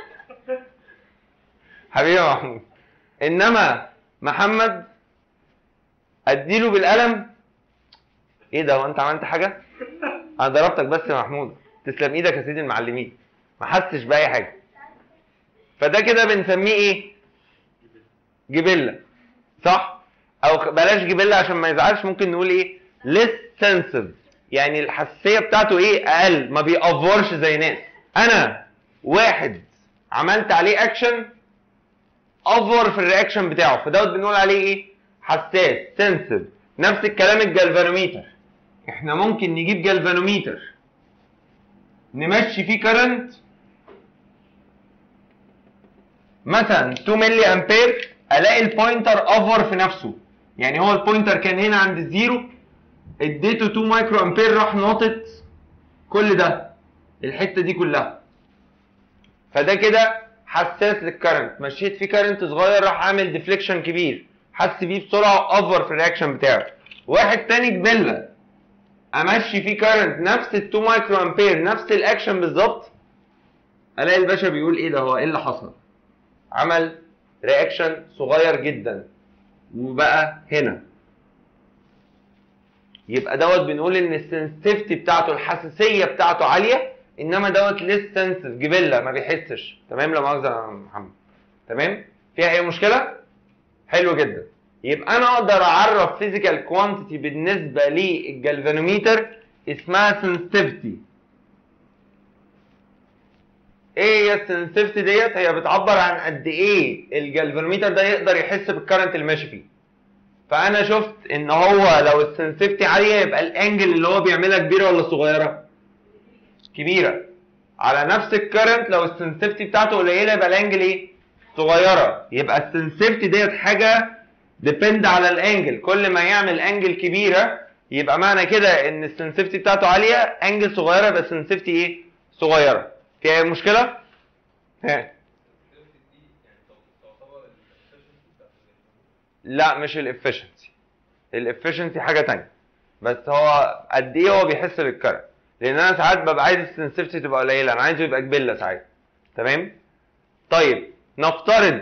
حبيبي يا محمود انما محمد اديله بالقلم ايه ده هو انت عملت حاجه انا ضربتك بس يا محمود تسلم ايدك يا سيدي المعلمين ما حسش باي حاجه فده كده بنسميه ايه جبله صح او خ- بلاش جبله عشان ما يزعلش ممكن نقول ايه less sensitive يعني الحساسيه بتاعته ايه اقل ما بيأفورش زي ناس انا واحد عملت عليه اكشن افور في الرياكشن بتاعه فدوت بنقول عليه ايه حساس سنسيف نفس الكلام الجلفانوميتر احنا ممكن نجيب جلفانوميتر نمشي فيه كرنت مثلا 2 ملي امبير الاقي البوينتر افور في نفسه يعني هو البوينتر كان هنا عند الزيرو اديته 2 مايكرو امبير راح ناطط كل ده الحته دي كلها فده كده حساس للكرنت مشيت فيه كرنت صغير راح عامل ديفليكشن كبير حس بيه بسرعه وافر في الرياكشن بتاعه واحد تاني جبله امشي فيه كرنت نفس ال 2 مايكرو امبير نفس الاكشن بالظبط الاقي الباشا بيقول ايه ده هو ايه اللي حصل عمل رياكشن صغير جدا وبقى هنا يبقى دوت بنقول ان السنسيفتي بتاعته الحساسيه بتاعته عاليه انما دوت ليس سنسيف جبله ما بيحسش تمام لا مؤاخذه يا محمد تمام فيها اي مشكله حلو جدا يبقى انا اقدر اعرف فيزيكال كوانتيتي بالنسبه للجلفانوميتر اسمها سنسيفتي ايه هي السنسيفتي ديت هي بتعبر عن قد ايه الجلفانوميتر ده يقدر يحس بالكرنت اللي ماشي فيه فانا شفت ان هو لو السنسيفتي عاليه يبقى الانجل اللي هو بيعملها كبيره ولا صغيره كبيره على نفس الكرنت لو السنسيفتي بتاعته قليله يبقى الانجل ايه صغيره يبقى السنسيفتي ديت حاجه ديبند على الانجل كل ما يعمل انجل كبيره يبقى معنى كده ان السنسيفتي بتاعته عاليه انجل صغيره يبقى السنسيفتي ايه صغيره في اي مشكله ها لا مش الافشنسي الافشنسي حاجه تانية بس هو قد ايه هو بيحس بالكرنت لان انا ساعات ببقى عايز السنسيفتي تبقى قليله انا عايزه يبقى جبله ساعات تمام طيب نفترض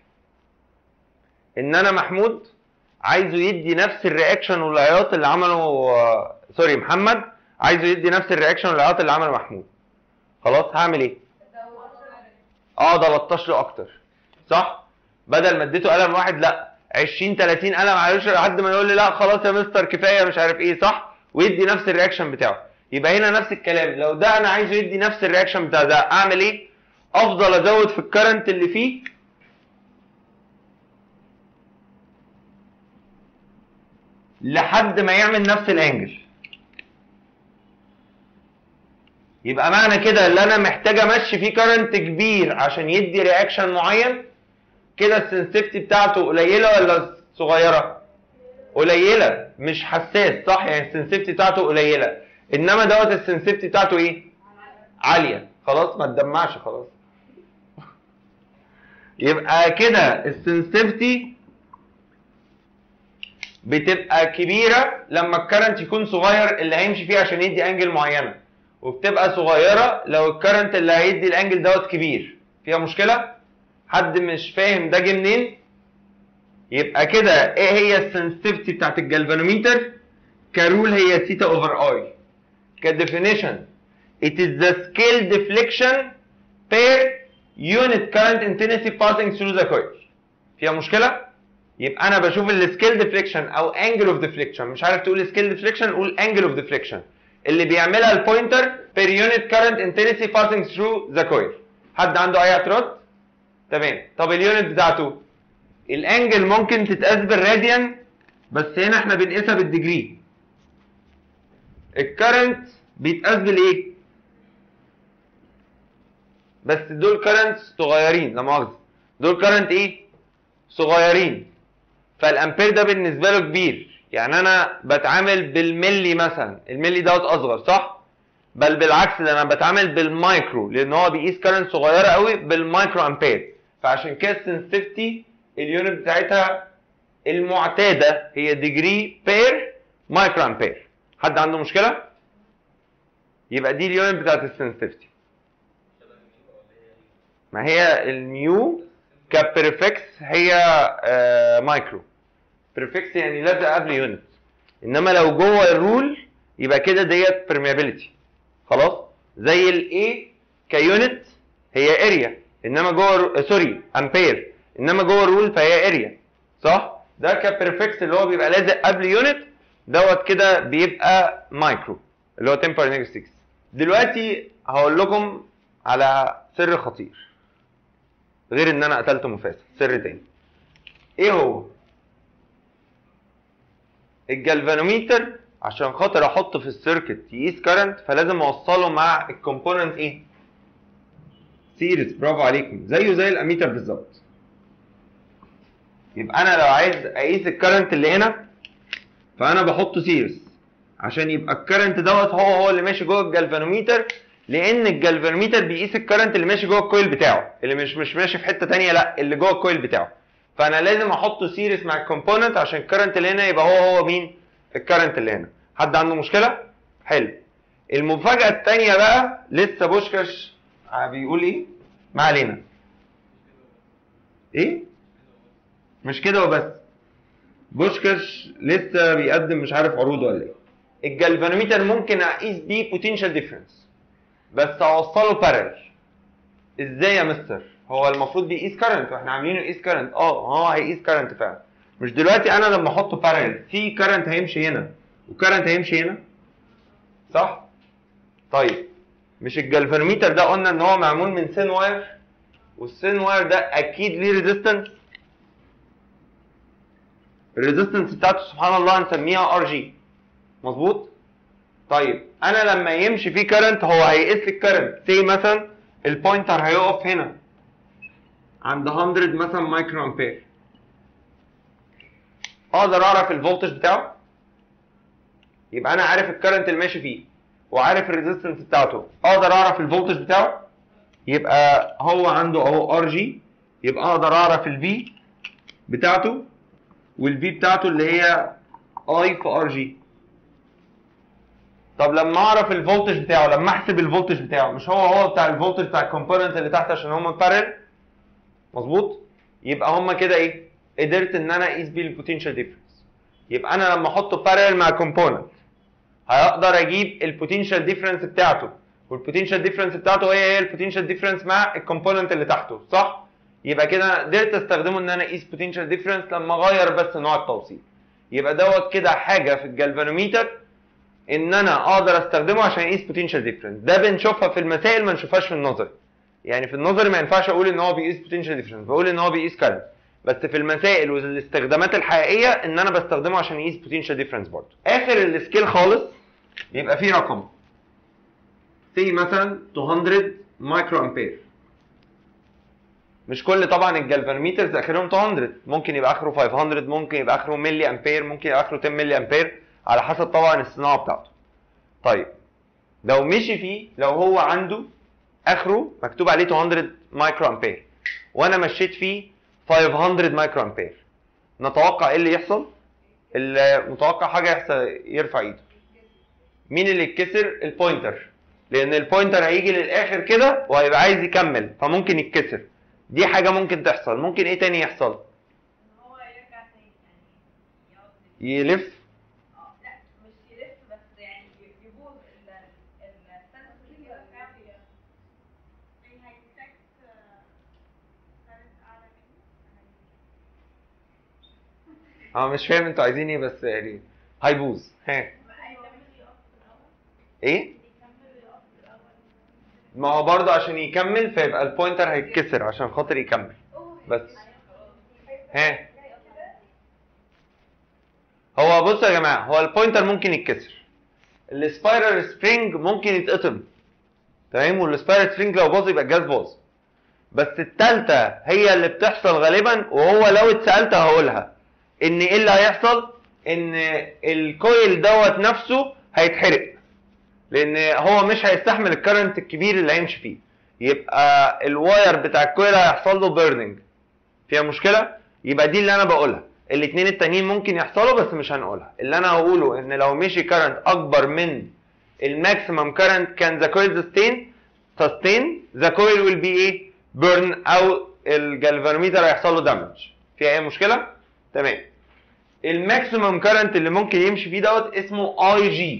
ان انا محمود عايزه يدي نفس الرياكشن والعياط اللي عمله آه، سوري محمد عايزه يدي نفس الرياكشن والعياط اللي عمله محمود خلاص هعمل ايه اقعد الطش له اكتر صح بدل ما اديته قلم واحد لا 20 30 قلم على وشه لحد ما يقول لي لا خلاص يا مستر كفايه مش عارف ايه صح ويدي نفس الرياكشن بتاعه يبقى هنا نفس الكلام لو ده انا عايزه يدي نفس الرياكشن بتاع ده اعمل ايه افضل ازود في الكرنت اللي فيه لحد ما يعمل نفس الانجل يبقى معنى كده اللي انا محتاج امشي فيه كرنت كبير عشان يدي رياكشن معين كده السنسيفتي بتاعته قليله ولا صغيره قليله مش حساس صح يعني السنسيفتي بتاعته قليله انما دوت السنسيفتي بتاعته ايه عاليه خلاص ما تدمعش خلاص يبقى كده السنسيفتي بتبقى كبيره لما الكرنت يكون صغير اللي هيمشي فيه عشان يدي انجل معينه وبتبقى صغيره لو الكرنت اللي هيدي الانجل دوت كبير فيها مشكله حد مش فاهم ده جه منين يبقى كده ايه هي السنسيتيفيتي بتاعت الجلفانوميتر كرول هي ثيتا اوفر اي كديفينيشن it is the scale deflection per unit current intensity passing through the coil فيها مشكله يبقى انا بشوف السكيل ديفليكشن او انجل اوف ديفليكشن مش عارف تقول سكيل ديفليكشن قول انجل اوف ديفليكشن اللي بيعملها البوينتر بير يونت كارنت انتنسي باسنج ثرو ذا كويل حد عنده اي اعتراض تمام طب اليونت بتاعته الانجل ممكن تتقاس بالراديان بس هنا احنا بنقيسها بالديجري الكرنت بيتقاس بالايه بس دول كرنت صغيرين لا مؤاخذه دول كرنت ايه صغيرين فالامبير ده بالنسبه له كبير يعني انا بتعامل بالملي مثلا الملي دوت اصغر صح بل بالعكس ده انا بتعامل بالمايكرو لان هو بيقيس كارنت صغيره قوي بالمايكرو امبير فعشان كده السنسيتيفيتي اليونت بتاعتها المعتاده هي ديجري بير مايكرو امبير حد عنده مشكله يبقى دي اليونت بتاعت السنسيتيفيتي ما هي الميو كبريفكس هي آه مايكرو بريفكس يعني لازق قبل يونت انما لو جوه الرول يبقى كده ديت permeability خلاص زي الاي كيونت هي اريا انما جوه سوري امبير انما جوه الرول فهي اريا صح ده كبريفكس اللي هو بيبقى لازق قبل يونت دوت كده بيبقى مايكرو اللي هو 10 باور نيجاتيف 6 دلوقتي هقول لكم على سر خطير غير ان انا قتلت مفاسد سر تاني ايه هو الجلفانوميتر عشان خاطر احطه في السيركت يقيس كارنت فلازم اوصله مع الكومبوننت ايه سيريز برافو عليكم زيه زي الاميتر بالظبط يبقى انا لو عايز اقيس الكارنت اللي هنا فانا بحطه سيريز عشان يبقى الكارنت دوت هو هو اللي ماشي جوه الجلفانوميتر لان الجلفانوميتر بيقيس الكارنت اللي ماشي جوه الكويل بتاعه اللي مش مش ماشي في حته تانية لا اللي جوه الكويل بتاعه فانا لازم احطه سيريس مع الكومبوننت عشان الكرنت اللي هنا يبقى هو هو مين الكرنت اللي هنا حد عنده مشكله حلو المفاجاه الثانيه بقى لسه بوشكاش بيقول ايه ما علينا ايه مش كده وبس بوشكاش لسه بيقدم مش عارف عروض ولا ايه الجلفانوميتر ممكن اقيس بيه بوتنشال ديفرنس بس اوصله بارل ازاي يا مستر هو المفروض بيقيس كارنت واحنا عاملينه يقيس كارنت اه هو هيقيس كارنت فعلا مش دلوقتي انا لما احطه بارل في كارنت هيمشي هنا وكارنت هيمشي هنا صح طيب مش الجلفانوميتر ده قلنا ان هو معمول من سين واير والسين واير ده اكيد ليه ريزيستنس الريزيستنس بتاعته سبحان الله هنسميها ار جي مظبوط طيب انا لما يمشي فيه كارنت هو هيقيس لي الكارنت سي مثلا البوينتر هيقف هنا عند 100 مثلا مايكرو امبير اقدر اعرف الفولتج بتاعه يبقى انا عارف الكرنت اللي ماشي فيه وعارف الريزيستنس بتاعته اقدر اعرف الفولتج بتاعه يبقى هو عنده اهو ار جي يبقى اقدر اعرف الفي بتاعته والفي بتاعته اللي هي اي في ار جي طب لما اعرف الفولتج بتاعه لما احسب الفولتج بتاعه مش هو هو بتاع الفولتج بتاع الكومبوننت اللي تحت عشان هم بارل مظبوط يبقى هم كده ايه قدرت ان انا اقيس بيه البوتنشال ديفرنس يبقى انا لما احطه بارل مع كومبوننت هقدر اجيب البوتنشال ديفرنس بتاعته والبوتنشال ديفرنس بتاعته هي هي البوتنشال ديفرنس مع الكومبوننت اللي تحته صح يبقى كده أنا قدرت استخدمه ان انا اقيس بوتنشال ديفرنس لما اغير بس نوع التوصيل يبقى دوت كده حاجه في الجلفانوميتر ان انا اقدر استخدمه عشان اقيس بوتنشال ديفرنس ده بنشوفها في المسائل ما نشوفهاش في النظري يعني في النظري ما ينفعش اقول ان هو بيقيس بوتنشال ديفرنس بقول ان هو بيقيس كارنت بس في المسائل والاستخدامات الحقيقيه ان انا بستخدمه عشان يقيس بوتنشال ديفرنس برضه اخر السكيل خالص بيبقى فيه رقم سي مثلا 200 مايكرو امبير مش كل طبعا الجلفانوميترز اخرهم 200 ممكن يبقى اخره 500 ممكن يبقى اخره ملي امبير ممكن يبقى اخره 10 ملي امبير على حسب طبعا الصناعه بتاعته طيب لو مشي فيه لو هو عنده اخره مكتوب عليه 200 مايكرو امبير وانا مشيت فيه 500 مايكرو امبير نتوقع ايه اللي يحصل المتوقع حاجه يحصل يرفع ايده مين اللي يتكسر البوينتر لان البوينتر هيجي للاخر كده وهيبقى عايز يكمل فممكن يتكسر دي حاجه ممكن تحصل ممكن ايه تاني يحصل ان هو يرجع تاني يعني يقعد يلف اه لا مش يلف بس يعني ي- يبوظ ال ال السنس اللي يرجع فيها يعني هيتكت سنس اعلى منه اه مش فاهم انتوا عايزين ايه بس يعني هيبوظ ها هيكمل يقف في الاول ايه يكمل يقف في الاول ما هو برضه عشان يكمل فيبقى البوينتر هيتكسر عشان خاطر يكمل بس ها هو بصوا يا جماعه هو البوينتر ممكن يتكسر السبايرال سبرينج ممكن يتقطم تمام والسبايرال سبرينج لو باظ يبقى الجهاز باظ بس التالتة هي اللي بتحصل غالبا وهو لو اتسألت هقولها ان ايه اللي هيحصل ان الكويل دوت نفسه هيتحرق لان هو مش هيستحمل الكرنت الكبير اللي هيمشي فيه يبقى الواير بتاع الكويل هيحصل له بيرنينج فيها مشكله يبقى دي اللي انا بقولها الاثنين التانيين ممكن يحصلوا بس مش هنقولها اللي انا هقوله ان لو مشي كرنت اكبر من الماكسيمم كرنت كان ذا كويل سستين سستين ذا كويل ويل بي ايه بيرن او الجالفانوميتر هيحصل له دامج فيها اي مشكله تمام الماكسيمم كرنت اللي ممكن يمشي فيه دوت اسمه اي جي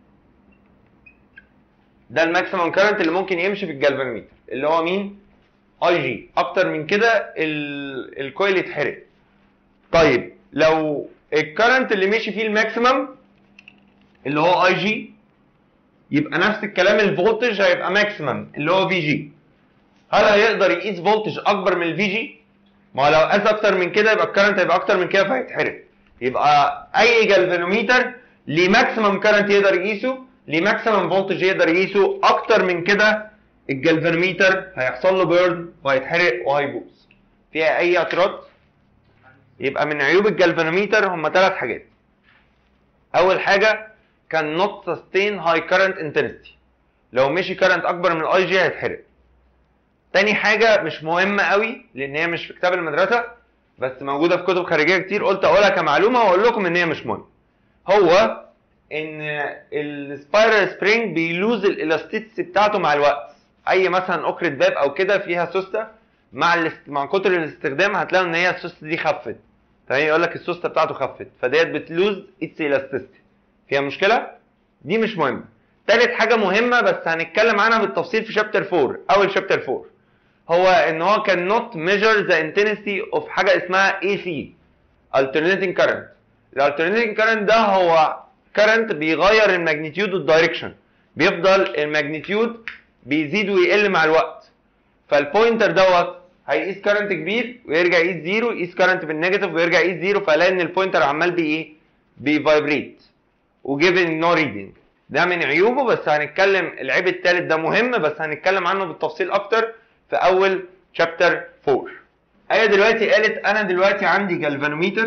ده الماكسيمم كرنت اللي ممكن يمشي في الجالفانوميتر اللي هو مين اي جي اكتر من كده ال- الكويل يتحرق طيب لو الكرنت اللي مشي فيه الماكسيمم اللي هو اي جي يبقى نفس الكلام الفولتج هيبقى ماكسيمم اللي هو في جي هل هيقدر يقيس فولتج اكبر من الفي جي ما هو لو قاس اكتر من كده يبقى الكرنت هيبقى اكتر من كده فهيتحرق يبقى اي جالفانوميتر ليه ماكسيمم كرنت يقدر يقيسه ليه ماكسيمم فولتج يقدر يقيسه اكتر من كده الجالفانوميتر هيحصل له بيرن وهيتحرق وهيبوظ فيها اي اعتراض يبقى من عيوب الجالفانوميتر هم ثلاث حاجات اول حاجه كان نوت سستين هاي كارنت انتنسيتي لو مشي كارنت اكبر من الاي جي هيتحرق تاني حاجه مش مهمه قوي لان هي مش في كتاب المدرسه بس موجوده في كتب خارجيه كتير قلت اقولها كمعلومه واقول لكم ان هي مش مهمه هو ان السبايرال سبرينج بيلوز الالاستيتس بتاعته مع الوقت اي مثلا اكرة باب او كده فيها سوسته مع الاست... مع كتر الاستخدام هتلاقوا ان هي السوسته دي خفت فهي يقول لك السوسته بتاعته خفت فديت بتلوز اتس الاستيستي فيها مشكله دي مش مهمه تالت حاجه مهمه بس هنتكلم عنها بالتفصيل في شابتر 4 اول شابتر 4 هو ان هو كان نوت ميجر ذا انتنسيتي اوف حاجه اسمها اي سي alternating current الالترنيتنج كارنت ده هو كارنت بيغير الماجنتيود والدايركشن بيفضل الماجنتيود بيزيد ويقل مع الوقت فالبوينتر دوت هيقيس كارنت كبير ويرجع يقيس زيرو يقيس كارنت بالنيجاتيف ويرجع يقيس زيرو فلاقي ان البوينتر عمال بي ايه بيفايبريت وجيفن نو ريدنج ده من عيوبه بس هنتكلم العيب الثالث ده مهم بس هنتكلم عنه بالتفصيل اكتر في اول شابتر 4 ايه دلوقتي قالت انا دلوقتي عندي جالفانوميتر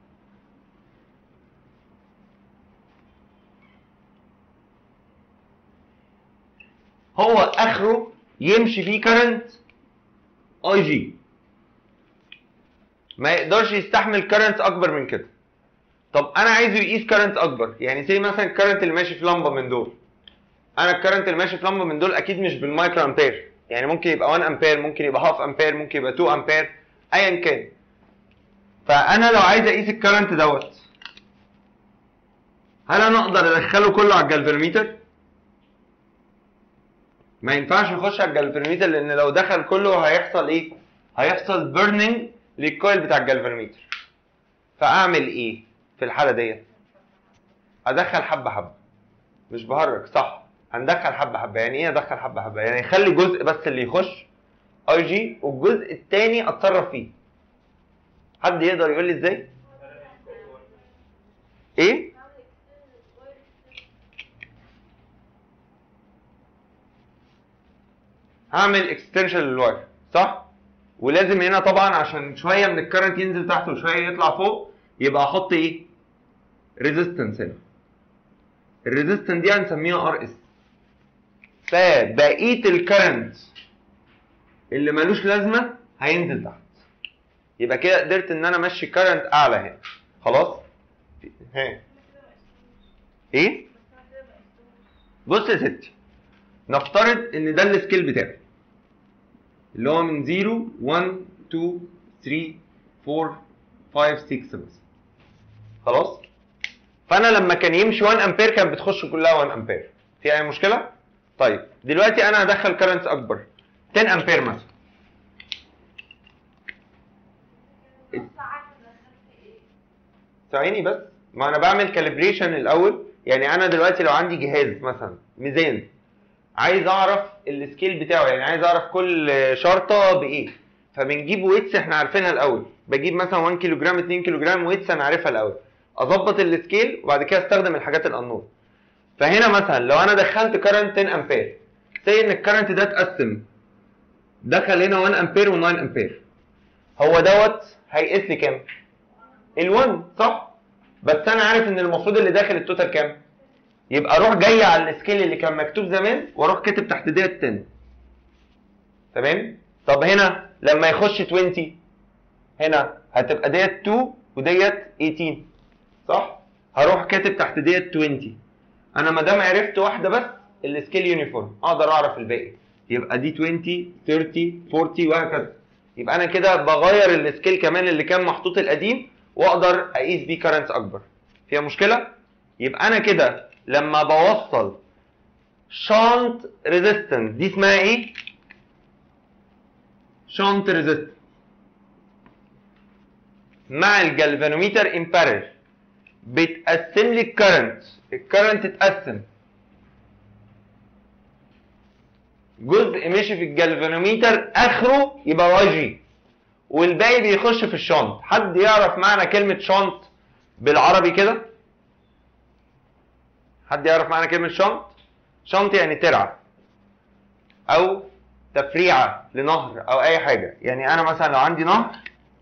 هو اخره يمشي فيه كرنت اي جي ما يقدرش يستحمل كرنت اكبر من كده طب انا عايزه يقيس كرنت اكبر يعني زي مثلا الكرنت اللي ماشي في لمبه من دول انا الكرنت اللي ماشي في لمبه من دول اكيد مش بالمايكرو امبير يعني ممكن يبقى 1 امبير ممكن يبقى هاف امبير ممكن يبقى 2 امبير ايا كان فانا لو عايز اقيس الكرنت دوت هل انا اقدر ادخله كله على الجالفانوميتر ما ينفعش يخش على الجالفانوميتر لان لو دخل كله هيحصل ايه هيحصل بيرنينج للكويل بتاع الجالفانوميتر فاعمل ايه في الحاله ديت ادخل حبه حبه مش بهرج صح هندخل حبه حبه يعني ايه ادخل حبه حبه يعني يخلي جزء بس اللي يخش اي جي والجزء التاني اتصرف فيه حد يقدر يقول لي ازاي ايه هعمل اكستنشن للواير صح ولازم هنا طبعا عشان شويه من الكرنت ينزل تحت وشويه يطلع فوق يبقى احط ايه ريزيستنس هنا الريزيستنس دي هنسميها ار اس فبقيه الكرنت اللي ملوش لازمه هينزل تحت يبقى كده قدرت ان انا امشي كرنت اعلى هنا خلاص ها ايه بص يا ستي نفترض ان ده السكيل بتاعي اللي هو من 0 1 2 3 4 5 6 7 خلاص فانا لما كان يمشي 1 امبير كانت بتخش كلها 1 امبير في اي مشكله طيب دلوقتي انا هدخل كرنت اكبر 10 امبير مثلا بس عارفه دخلت ايه ثواني بس ما انا بعمل كاليبريشن الاول يعني انا دلوقتي لو عندي جهاز مثلا ميزان عايز اعرف السكيل بتاعه يعني عايز اعرف كل شرطه بايه فبنجيب ويتس احنا عارفينها الاول بجيب مثلا 1 كيلو جرام 2 كيلو جرام ويتس انا عارفها الاول اظبط السكيل وبعد كده استخدم الحاجات الانون فهنا مثلا لو انا دخلت كرنت 10 امبير سي ان الكرنت ده اتقسم دخل هنا 1 امبير و9 امبير هو دوت هيقيس لي كام؟ ال1 صح؟ بس انا عارف ان المفروض اللي داخل التوتال كام؟ يبقى اروح جاي على السكيل اللي كان مكتوب زمان واروح كاتب تحت ديت 10 تمام؟ طب هنا لما يخش 20 هنا هتبقى ديت 2 وديت 18 صح؟ هروح كاتب تحت ديت 20 انا ما دام عرفت واحده بس السكيل يونيفورم اقدر اعرف الباقي يبقى دي 20 30 40 وهكذا يبقى انا كده بغير السكيل كمان اللي كان محطوط القديم واقدر اقيس بيه كارنتس اكبر فيها مشكله يبقى انا كده لما بوصل شانت ريزيستنس دي اسمها ايه شانت ريزيستنس مع الجلفانوميتر ان بارل بتقسم لي الكرنت الكرنت اتقسم جزء مشي في الجلفانوميتر اخره يبقى واي جي والباقي بيخش في الشنط حد يعرف معنى كلمة شنط بالعربي كده حد يعرف معنى كلمة شنط شنط يعني ترعة او تفريعة لنهر او اي حاجة يعني انا مثلا لو عندي نهر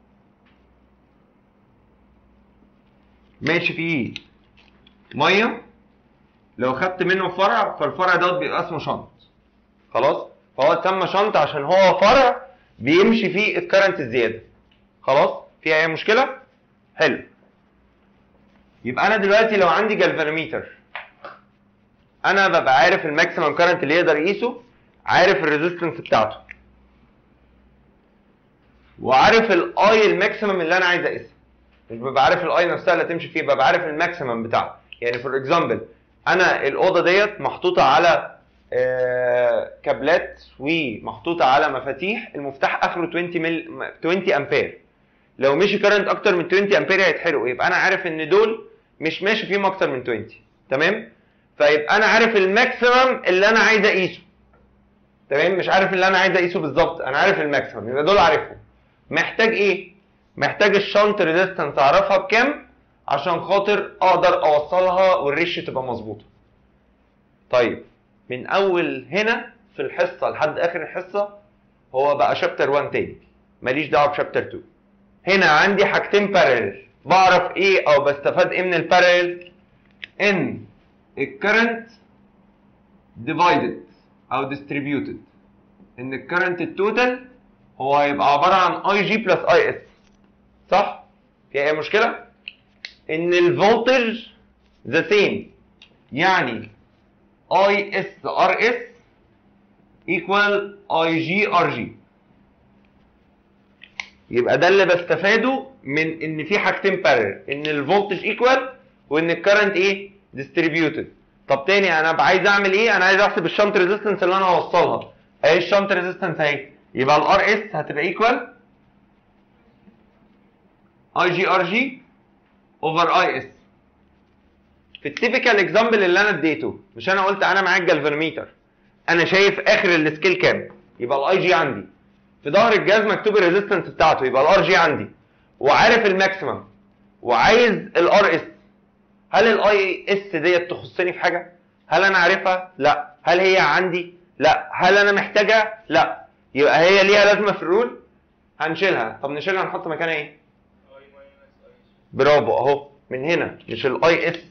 ماشي فيه ميه لو خدت منه فرع فالفرع دوت بيبقى اسمه شنط خلاص فهو اتسمى شنط عشان هو فرع بيمشي فيه الكرنت الزياده خلاص في اي مشكله حلو يبقى انا دلوقتي لو عندي جلفانوميتر انا ببقى عارف الماكسيمم كرنت اللي يقدر يقيسه عارف الريزيستنس بتاعته وعارف الاي الماكسيمم اللي انا عايز اقيسها مش ببقى عارف الاي نفسها اللي هتمشي فيه ببقى عارف الماكسيمم بتاعها يعني فور اكزامبل انا الاوضه ديت محطوطه على آه، كابلات ومحطوطه على مفاتيح المفتاح اخره 20 مل 20 امبير لو مشي كارنت اكتر من 20 امبير هيتحرقوا يبقى انا عارف ان دول مش ماشي فيهم اكتر من 20 تمام فيبقى انا عارف الماكسيمم اللي انا عايز اقيسه تمام مش عارف اللي انا عايز اقيسه بالظبط انا عارف الماكسيمم يبقى دول عارفهم محتاج ايه محتاج الشنط ريزيستنس اعرفها بكام عشان خاطر اقدر اوصلها والريش تبقى مظبوطه طيب من اول هنا في الحصه لحد اخر الحصه هو بقى شابتر 1 تاني ماليش دعوه بشابتر 2 هنا عندي حاجتين بارلل بعرف ايه او بستفاد ايه من البارلل ان الكرنت ديفايدد او ديستريبيوتد ان الكرنت التوتال هو هيبقى عباره عن اي جي بلس اي اس صح في اي مشكله ان الفولتج ذا سيم يعني اي اس ار اس ايكوال اي جي ار جي يبقى ده اللي بستفاده من ان في حاجتين بارل ان الفولتج ايكوال وان الكرنت ايه ديستريبيوتد طب تاني انا عايز اعمل ايه انا عايز احسب الشنط ريزيستنس اللي انا هوصلها اهي الشنط ريزيستنس اهي يبقى الار اس هتبقى ايكوال اي جي ار جي اوفر اي اس في التيبيكال اكزامبل اللي انا اديته مش انا قلت انا معاك جالفانوميتر انا شايف اخر السكيل كام يبقى الاي جي عندي في ظهر الجهاز مكتوب الريزيستنس بتاعته يبقى الار جي عندي وعارف الماكسيمم وعايز الار اس هل الاي اس ديت تخصني في حاجه هل انا عارفها لا هل هي عندي لا هل انا محتاجها لا يبقى هي ليها لازمه في الرول هنشيلها طب نشيلها نحط مكانها ايه برافو اهو من هنا مش الاي اس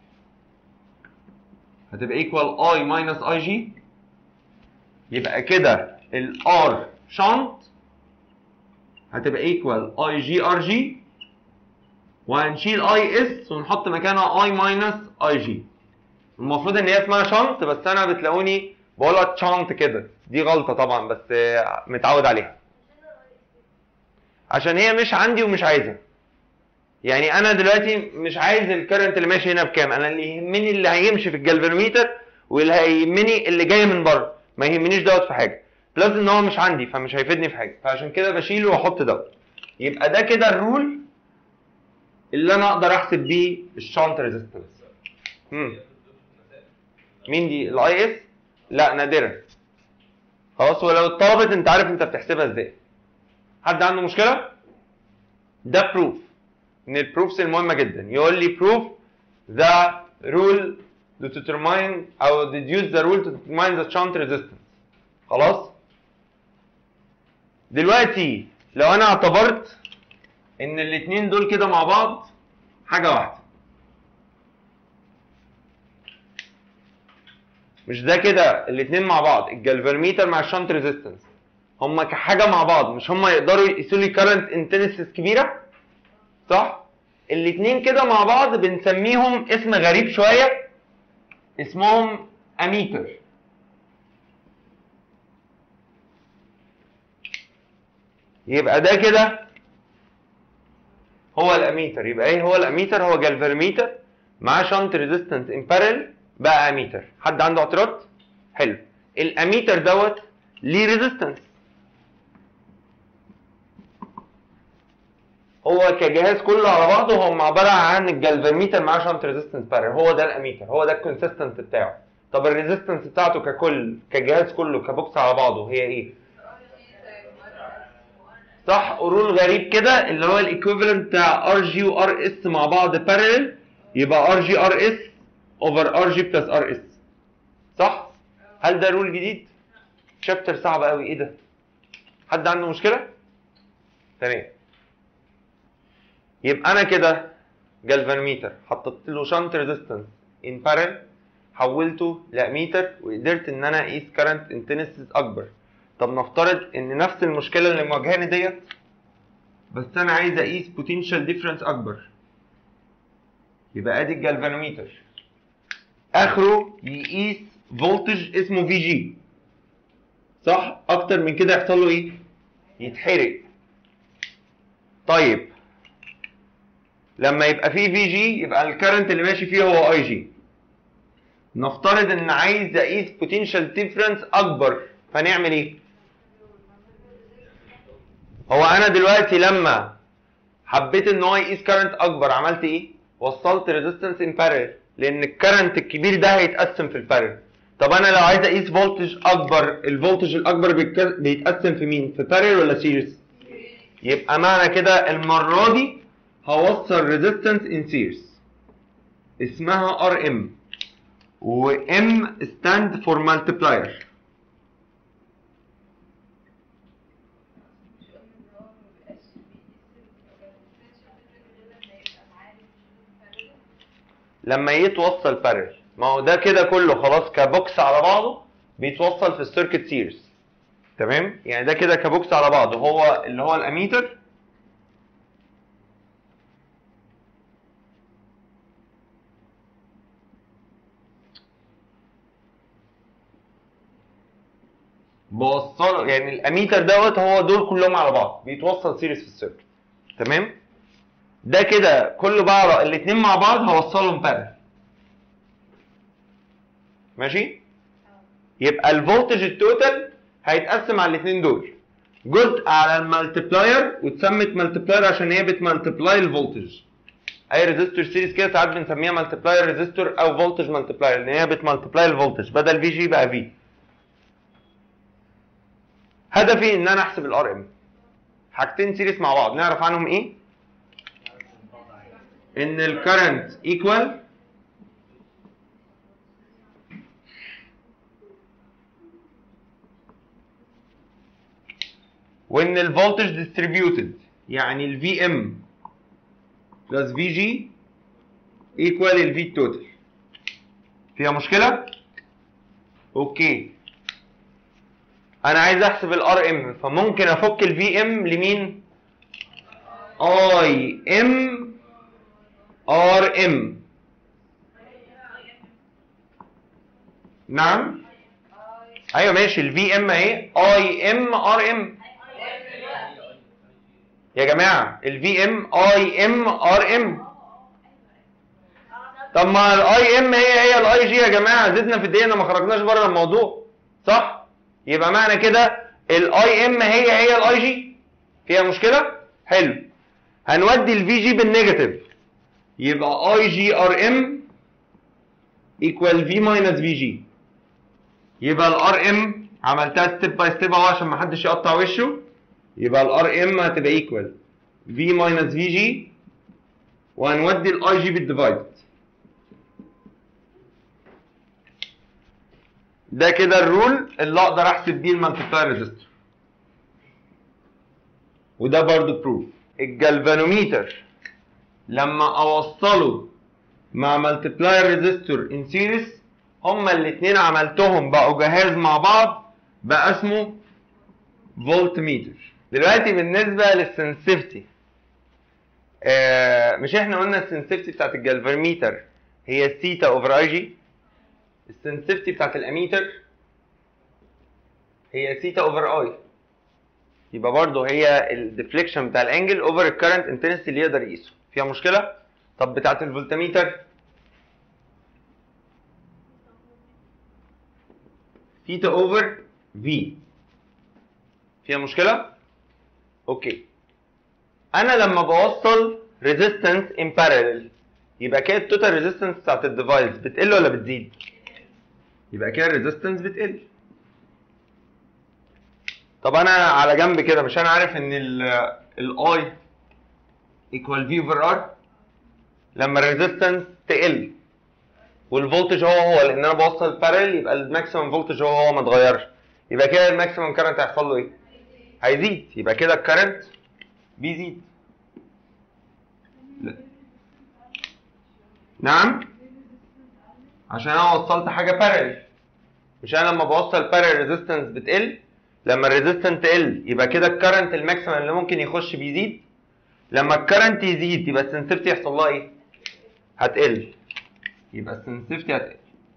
هتبقى ايكوال اي ماينس اي جي يبقى كده الار شنط هتبقى ايكوال اي جي ار جي وهنشيل اي اس ونحط مكانها اي ماينس اي جي المفروض ان هي اسمها شنط بس انا بتلاقوني بقولها تشانت كده دي غلطه طبعا بس آه، متعود عليها عشان هي مش عندي ومش عايزها يعني انا دلوقتي مش عايز الكرنت اللي ماشي هنا بكام انا اللي يهمني اللي هيمشي في الجلفانوميتر واللي هيهمني اللي جاي من بره ما يهمنيش دوت في حاجه بلس ان هو مش عندي فمش هيفيدني في حاجه فعشان كده بشيله واحط دوت يبقى ده كده الرول اللي انا اقدر احسب بيه الشانت ريزيستنس مين دي الاي اس لا نادرا خلاص ولو اتطلبت انت عارف انت بتحسبها ازاي حد عنده مشكله ده بروف من البروفس المهمه جدا يقول لي بروف the rule to determine او deduce the rule to determine the shunt resistance خلاص دلوقتي لو انا اعتبرت ان الاتنين دول كده مع بعض حاجه واحده مش ده كده الاتنين مع بعض الجلفرميتر مع الشنت ريزيستنس هما كحاجه مع بعض مش هما يقدروا يقيسوا لي كارنت انتنسيس كبيره صح الاتنين كده مع بعض بنسميهم اسم غريب شويه اسمهم اميتر يبقى ده كده هو الاميتر يبقى ايه هو الاميتر هو جلفرميتر مع شنت ريزيستنس ان بارل بقى اميتر حد عنده اعتراض حلو الاميتر دوت ليه ريزيستنس هو كجهاز كله على بعضه هو عباره عن الجلفرميتر مع شنت ريزيستنس بارل هو ده الاميتر هو ده الكونسيستنت بتاعه طب الريزيستنس بتاعته ككل كجهاز كله كبوكس على بعضه هي ايه صح رول غريب كده اللي هو الايكويفالنت بتاع ار جي وار اس مع بعض بارلل يبقى ار جي ار اس اوفر ار جي بلس ار اس صح هل ده رول جديد شابتر صعب قوي ايه ده حد عنده مشكله تمام يبقى انا كده جالفانوميتر حطيت له شنت ريزيستنس ان بارل حولته لاميتر وقدرت ان انا اقيس كارنت انتنسيس اكبر طب نفترض ان نفس المشكله اللي مواجهاني ديت بس انا عايز اقيس بوتنشال ديفرنس اكبر يبقى ادي الجالفانوميتر اخره يقيس فولتج اسمه في جي صح اكتر من كده يحصل له ايه يتحرق طيب لما يبقى فيه في جي يبقى الكرنت اللي ماشي فيه هو اي جي نفترض ان عايز اقيس بوتنشال ديفرنس اكبر فنعمل ايه هو انا دلوقتي لما حبيت ان هو يقيس كارنت اكبر عملت ايه وصلت ريزيستنس ان بارل لان الكرنت الكبير ده هيتقسم في البارل طب انا لو عايز اقيس فولتج اكبر الفولتج الاكبر بيتك- بيتقسم في مين في بارل ولا سيريس يبقى معنى كده المره دي هوصل ريزيستنس ان سيريس اسمها ار ام وام ستاند فور مالتبلاير لما يتوصل بارل ما هو ده كده كله خلاص كبوكس على بعضه بيتوصل في السيركت سيريز تمام يعني ده كده كبوكس على بعضه هو اللي هو الاميتر بوصله يعني الاميتر دوت هو دول كلهم على بعض بيتوصل سيريز في السيركت تمام ده كده كله بقى الاثنين مع بعض هوصلهم بارل ماشي يبقى الفولتج التوتال هيتقسم على الاثنين دول جزء على المالتبلاير واتسمت مالتبلاير عشان هي بتمالتبلاي الفولتج اي ريزيستور سيريز كده ساعات بنسميها مالتبلاير ريزيستور او فولتج مالتبلاير لان هي بتمالتبلاي الفولتج بدل في جي بقى في هدفي ان انا احسب الار ام حاجتين سيريس مع بعض نعرف عنهم ايه ان الكرنت ايكوال وان الفولتج ديستريبيوتد يعني الفي ام بلس في جي ايكوال الفي توتال فيها مشكله اوكي انا عايز احسب الار ام فممكن افك الفي ام لمين اي ام ار ام نعم ايوه ماشي الفي ام اهي اي ام ار ام يا جماعه الفي ام اي ام ار ام طب ما الاي ام هي هي الاي جي يا جماعه زدنا في الدقيقه ما خرجناش بره الموضوع صح يبقى معنى كده الاي ام هي هي الاي جي فيها مشكله حلو هنودي الفي جي بالنيجاتيف يبقى اي جي ار ام ايكوال في ماينس في جي يبقى الار ام عملتها ستيب باي ستيب اهو عشان ما حدش يقطع وشه يبقى الار ام هتبقى ايكوال في ماينس في جي وهنودي الاي جي بالديفايد ده كده الرول اللي اقدر احسب بيه المالتيبلاير ريزيستور وده برضو بروف الجلفانوميتر لما اوصله مع مالتيبلاير ريزيستور ان سيريس هما الاثنين عملتهم بقوا جهاز مع بعض بقى اسمه فولت ميتر دلوقتي بالنسبه للسنسيفتي آه مش احنا قلنا السنسيفتي بتاعت الجلفانوميتر هي سيتا اوفر اي جي السنسيفتي بتاعت الاميتر هي سيتا اوفر اي يبقى برضه هي الديفليكشن بتاع الانجل اوفر الكرنت انتنسي اللي يقدر يقيسه فيها مشكله طب بتاعت الفولتميتر ثيتا اوفر في فيها مشكله اوكي انا لما بوصل ريزيستنس ان بارallel يبقى كده التوتال ريزيستنس بتاعت الديفايس بتقل ولا بتزيد يبقى كده الريزيستنس بتقل طب انا على جنب كده مش انا عارف ان الاي ايكوال في اوفر ار لما الريزيستنس تقل والفولتج هو هو لان انا بوصل بارل يبقى الماكسيمم فولتج هو هو ما اتغيرش يبقى كده الماكسيمم كارنت هيحصل له ايه؟ هيزيد يبقى كده الكارنت بيزيد لا. نعم عشان انا وصلت حاجه بارل مش انا لما بوصل بارل ريزيستنس بتقل لما الريزيستنس تقل يبقى كده الكرنت الماكسيمم اللي ممكن يخش بيزيد لما الكرنت يزيد يبقى السنسيفتي يحصل لها ايه؟ هتقل يبقى السنسيفتي هتقل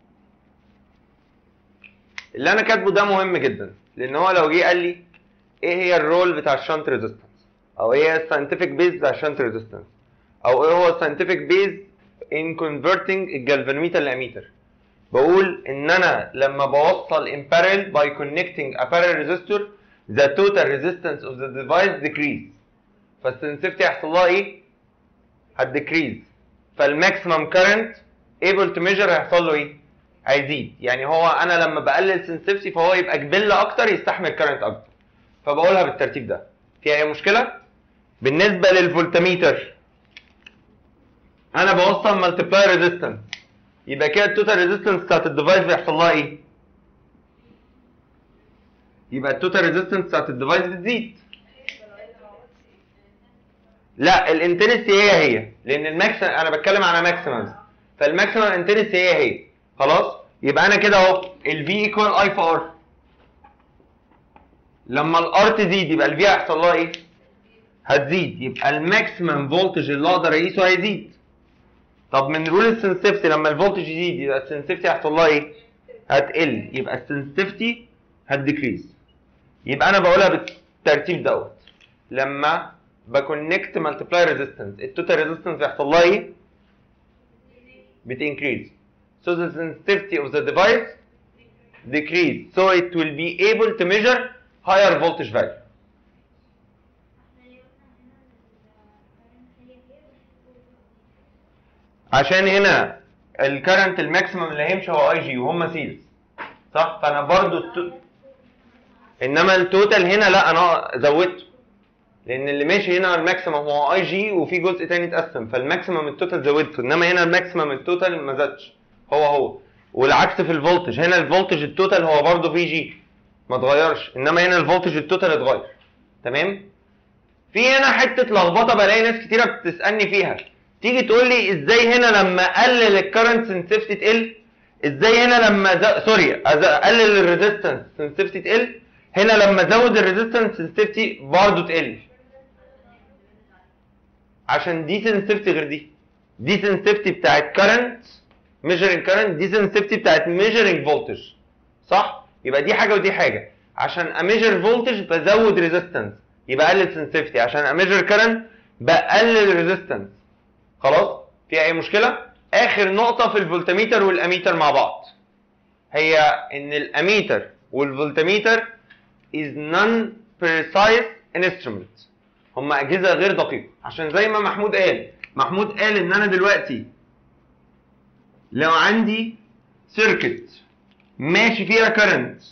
اللي انا كاتبه ده مهم جدا لان هو لو جه قال لي ايه هي الرول بتاع الشنت ريزيستنس او ايه هي الساينتفك بيز بتاع الشنت ريزيستنس او ايه هو الساينتفك بيز ان كونفرتنج الجلفانوميتر لاميتر بقول ان انا لما بوصل in parallel by connecting a parallel resistor the total resistance of the device decrease فالسنسيفتي هيحصل لها ايه؟ هتديكريز فالماكسيمم كارنت able to measure هيحصل له ايه؟ هيزيد يعني هو انا لما بقلل سنسيفتي فهو يبقى جبل اكتر يستحمل كارنت اكتر فبقولها بالترتيب ده فيها اي مشكله؟ بالنسبه للفولتميتر انا بوصل مالتيبلاير ريزيستنس يبقى كده التوتال ريزيستنس بتاعت الديفايس بيحصل لها ايه؟ يبقى التوتال ريزيستنس بتاعت الديفايس بتزيد لا الانتنسي هي هي لان الماكسيمم انا بتكلم على ماكسيممز فالماكسيمم انتنسي هي هي خلاص يبقى انا كده اهو الفي ايكوال اي في ار لما الار تزيد يبقى الفي هيحصل لها ايه؟ هتزيد يبقى الماكسيمم فولتج اللي اقدر اقيسه هيزيد طب من رول السنسيفتي لما الفولتج يزيد يبقى السنسيفتي هيحصل لها ايه؟ هتقل يبقى السنسيفتي هتديكريز يبقى انا بقولها بالترتيب دوت لما بكونكت مالتيبلاي ريزيستنس التوتال ريزيستنس بيحصل لها ايه؟ بتنكريز so the sensitivity of the device decrease so it will be able to measure higher voltage value عشان هنا الكرنت الماكسيمم اللي هيمشي هو اي جي وهم سيريز صح فانا برضو التو... انما التوتال هنا لا انا زودته لان اللي ماشي هنا الماكسيمم هو اي جي وفي جزء تاني اتقسم فالماكسيمم التوتال زودته انما هنا الماكسيمم التوتال ما زادش هو هو والعكس في الفولتج هنا الفولتج التوتال هو برضه في جي ما اتغيرش انما هنا الفولتج التوتال اتغير تمام في هنا حته لخبطه بلاقي ناس كتيره بتسالني فيها تيجي تقول لي ازاي هنا لما اقلل الكرنت سنسيفتي تقل ازاي هنا لما ز... سوري أز- اقلل الريزيستنس سنسيفتي تقل هنا لما ازود الريزيستنس سنسيفتي برضه تقل عشان دي سنسيفتي غير دي دي سنسيفتي بتاعت كرنت ميجرنج كرنت دي سنسيفتي بتاعت ميجرنج فولتج صح يبقى دي حاجه ودي حاجه عشان اميجر فولتج بزود ريزيستنس يبقى اقلل سنسيفتي عشان اميجر كرنت بقلل ريزيستنس خلاص في اي مشكله اخر نقطه في الفولتميتر والاميتر مع بعض هي ان الاميتر والفولتميتر is non precise instrument هم اجهزه غير دقيقه عشان زي ما محمود قال محمود قال ان انا دلوقتي لو عندي سيركت ماشي فيها كرنت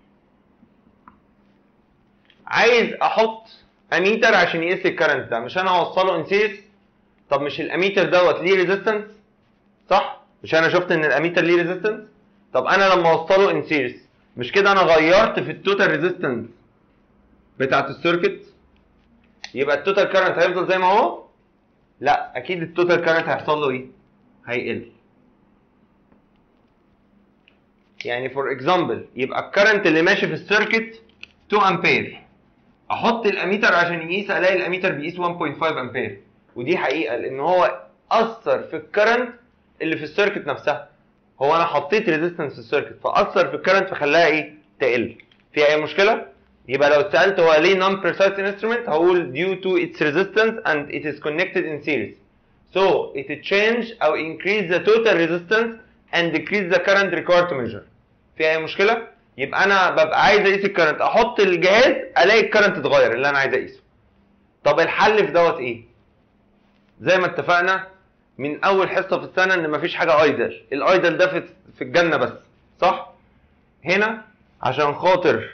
عايز احط اميتر عشان يقيس الكرنت ده مش انا هوصله ان سيريس طب مش الاميتر دوت ليه ريزيستنس صح مش انا شفت ان الاميتر ليه ريزيستنس طب انا لما اوصله ان سيريس مش كده انا غيرت في التوتال ريزيستنس بتاعت السيركت يبقى التوتال كارنت هيفضل زي ما هو لا اكيد التوتال كارنت هيحصل له ايه هيقل يعني فور اكزامبل يبقى الكرنت اللي ماشي في السيركت 2 امبير احط الاميتر عشان يقيس الاقي الاميتر بيقيس 1.5 امبير ودي حقيقه لان هو اثر في الكرنت اللي في السيركت نفسها هو انا حطيت ريزيستنس في السيركت فاثر في الكرنت فخلاها ايه تقل في اي مشكله يبقى لو اتسالت هو ليه non precise instrument هقول due to its resistance and it is connected in series so it change او increase the total resistance and decrease the current required to measure في اي مشكله يبقى انا ببقى عايز اقيس الكرنت احط الجهاز الاقي الكرنت اتغير اللي انا عايز اقيسه طب الحل في دوت ايه زي ما اتفقنا من اول حصه في السنه ان مفيش حاجه ايدل الايدل ده في في الجنه بس صح هنا عشان خاطر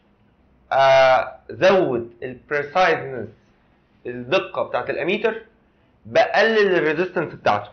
ازود البريسايزنس الدقه بتاعت الاميتر بقلل الريزيستنس بتاعته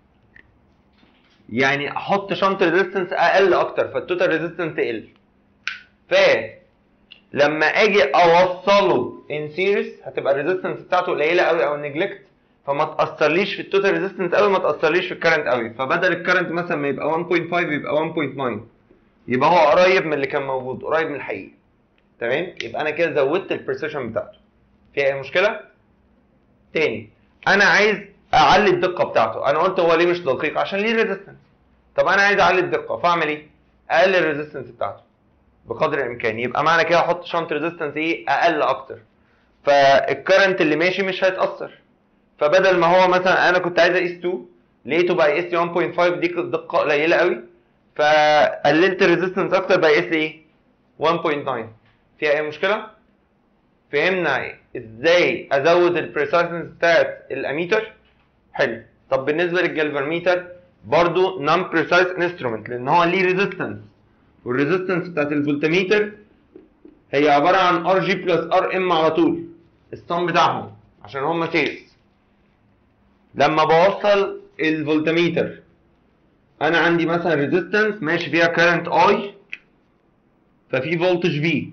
يعني احط شنط ريزيستنس اقل اكتر فالتوتال ريزيستنس تقل ف لما اجي اوصله ان سيريس هتبقى الريزيستنس بتاعته قليله قوي او نجلكت فما تاثرليش في التوتال ريزيستنس قوي ما تاثرليش في الكرنت قوي فبدل الكرنت مثلا ما يبقى 1.5 يبقى 1.9 يبقى هو قريب من اللي كان موجود قريب من الحقيقي تمام يبقى انا كده زودت البرسيشن بتاعته في اي مشكله تاني انا عايز اعلي الدقه بتاعته انا قلت هو ليه مش دقيق عشان ليه ريزيستنس طب انا عايز اعلي الدقه فاعمل ايه اقلل الريزيستنس بتاعته بقدر الامكان يبقى معنى كده احط شنط ريزيستنس ايه اقل اكتر فالكرنت اللي ماشي مش هيتاثر فبدل ما هو مثلا انا كنت عايز اقيس 2 لقيته بقى يقيس لي 1.5 دي كانت دقه قليله قوي فقللت الريزيستنس اكتر بقى يقيس لي ايه 1.9 فيها اي مشكله فهمنا ازاي ازود البريسايزنس بتاعت الاميتر حلو طب بالنسبه للجلفرميتر برضو نون بريسايز انسترومنت لان هو ليه ريزيستنس والريزيستنس بتاعت الفولتميتر هي عباره عن ار جي بلس ار ام على طول الصم بتاعهم عشان هم سيريس لما بوصل الفولتميتر انا عندي مثلا ريزيستنس ماشي فيها كارنت اي ففي فولتج في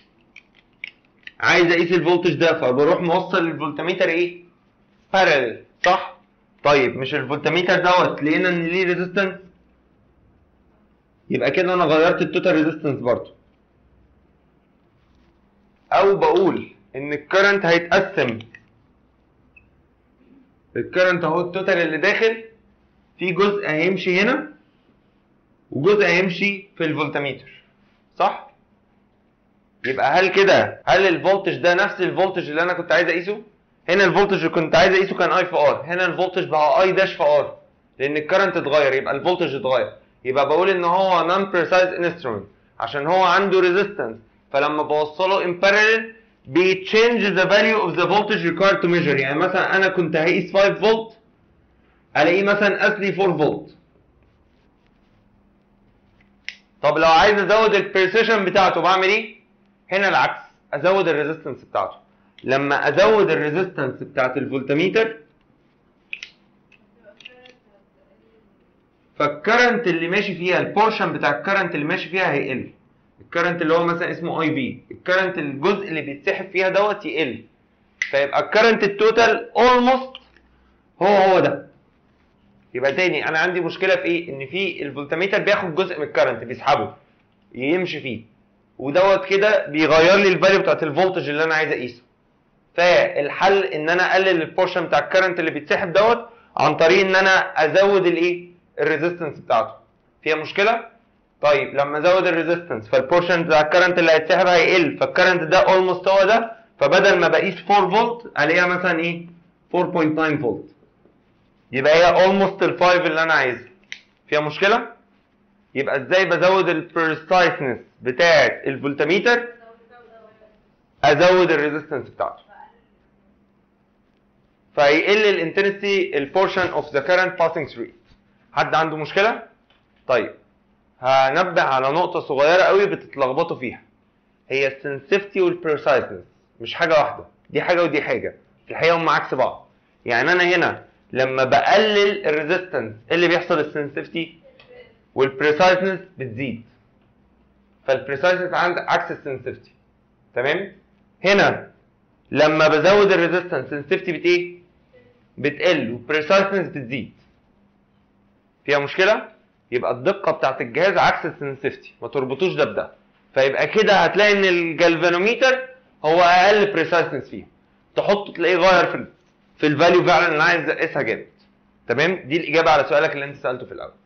عايز اقيس الفولتج ده فبروح موصل الفولتميتر ايه بارلل صح طيب مش الفولتميتر دوت لقينا ان ليه ريزيستنس يبقى كده انا غيرت التوتال ريزيستنس برضه او بقول ان الكرنت هيتقسم الكرنت اهو التوتال اللي داخل في جزء هيمشي هنا وجزء هيمشي في الفولتميتر صح يبقى هل كده هل الفولتج ده نفس الفولتج اللي انا كنت عايز اقيسه هنا الفولتج اللي كنت عايز اقيسه كان اي في ار هنا الفولتج بقى اي داش في ار لان الكرنت اتغير يبقى الفولتج اتغير يبقى بقول ان هو نون بريسايز انسترومنت عشان هو عنده ريزيستنس فلما بوصله ان بارلل بيتشينج ذا فاليو اوف ذا فولتج ريكوايرد تو ميجر يعني مثلا انا كنت هقيس 5 فولت الاقيه مثلا قاس لي 4 فولت طب لو عايز ازود البريسيشن بتاعته بعمل ايه هنا العكس ازود الريزيستنس بتاعته لما ازود الريزيستنس بتاعت الفولتميتر فالكرنت اللي ماشي فيها البورشن بتاع الكرنت اللي ماشي فيها هيقل الكرنت اللي هو مثلا اسمه اي في الكرنت الجزء اللي بيتسحب فيها دوت يقل فيبقى الكرنت التوتال اولموست هو هو ده يبقى تاني انا عندي مشكله في ايه ان في الفولتميتر بياخد جزء من الكرنت بيسحبه يمشي فيه ودوت كده بيغير لي الفاليو بتاعت الفولتج اللي انا عايز اقيسه فالحل ان انا اقلل البورشن بتاع الكرنت اللي بيتسحب دوت عن طريق ان انا ازود الايه الريزيستنس بتاعته فيها مشكله طيب لما ازود الريزيستنس فالبورشن بتاع الكرنت اللي هيتسحب هيقل فالكرنت ده اولموست هو ده فبدل ما بقيس 4 فولت الاقيها مثلا ايه 4.9 فولت يبقى هي اولموست ال 5 اللي انا عايزها فيها مشكله يبقى ازاي بزود البريسايسنس بتاعه الفولتميتر ازود الريزيستنس بتاعته فيقل الانتنسي البورشن اوف ذا كرنت باسنج ثرو حد عنده مشكله طيب هنبه على نقطه صغيره قوي بتتلخبطوا فيها هي السنسيفتي والبريسايسنس مش حاجه واحده دي حاجه ودي حاجه في الحقيقه هم عكس بعض يعني انا هنا لما بقلل الريزيستنس ايه اللي بيحصل السنسيفتي والبريسايسنس بتزيد فالبريسايسنس عند عكس السنسيفتي تمام هنا لما بزود الريزيستنس سنسيفتي بت ايه بتقل والبريسايسنس بتزيد فيها مشكله يبقى الدقه بتاعت الجهاز عكس السنسيفتي ما تربطوش ده بده فيبقى كده هتلاقي ان الجالفانوميتر هو اقل بريسايسنس فيه تحطه تلاقيه غير في ال في الفاليو فعلا اللي انا عايز اقيسها جامد تمام دي الاجابه على سؤالك اللي انت سالته في الاول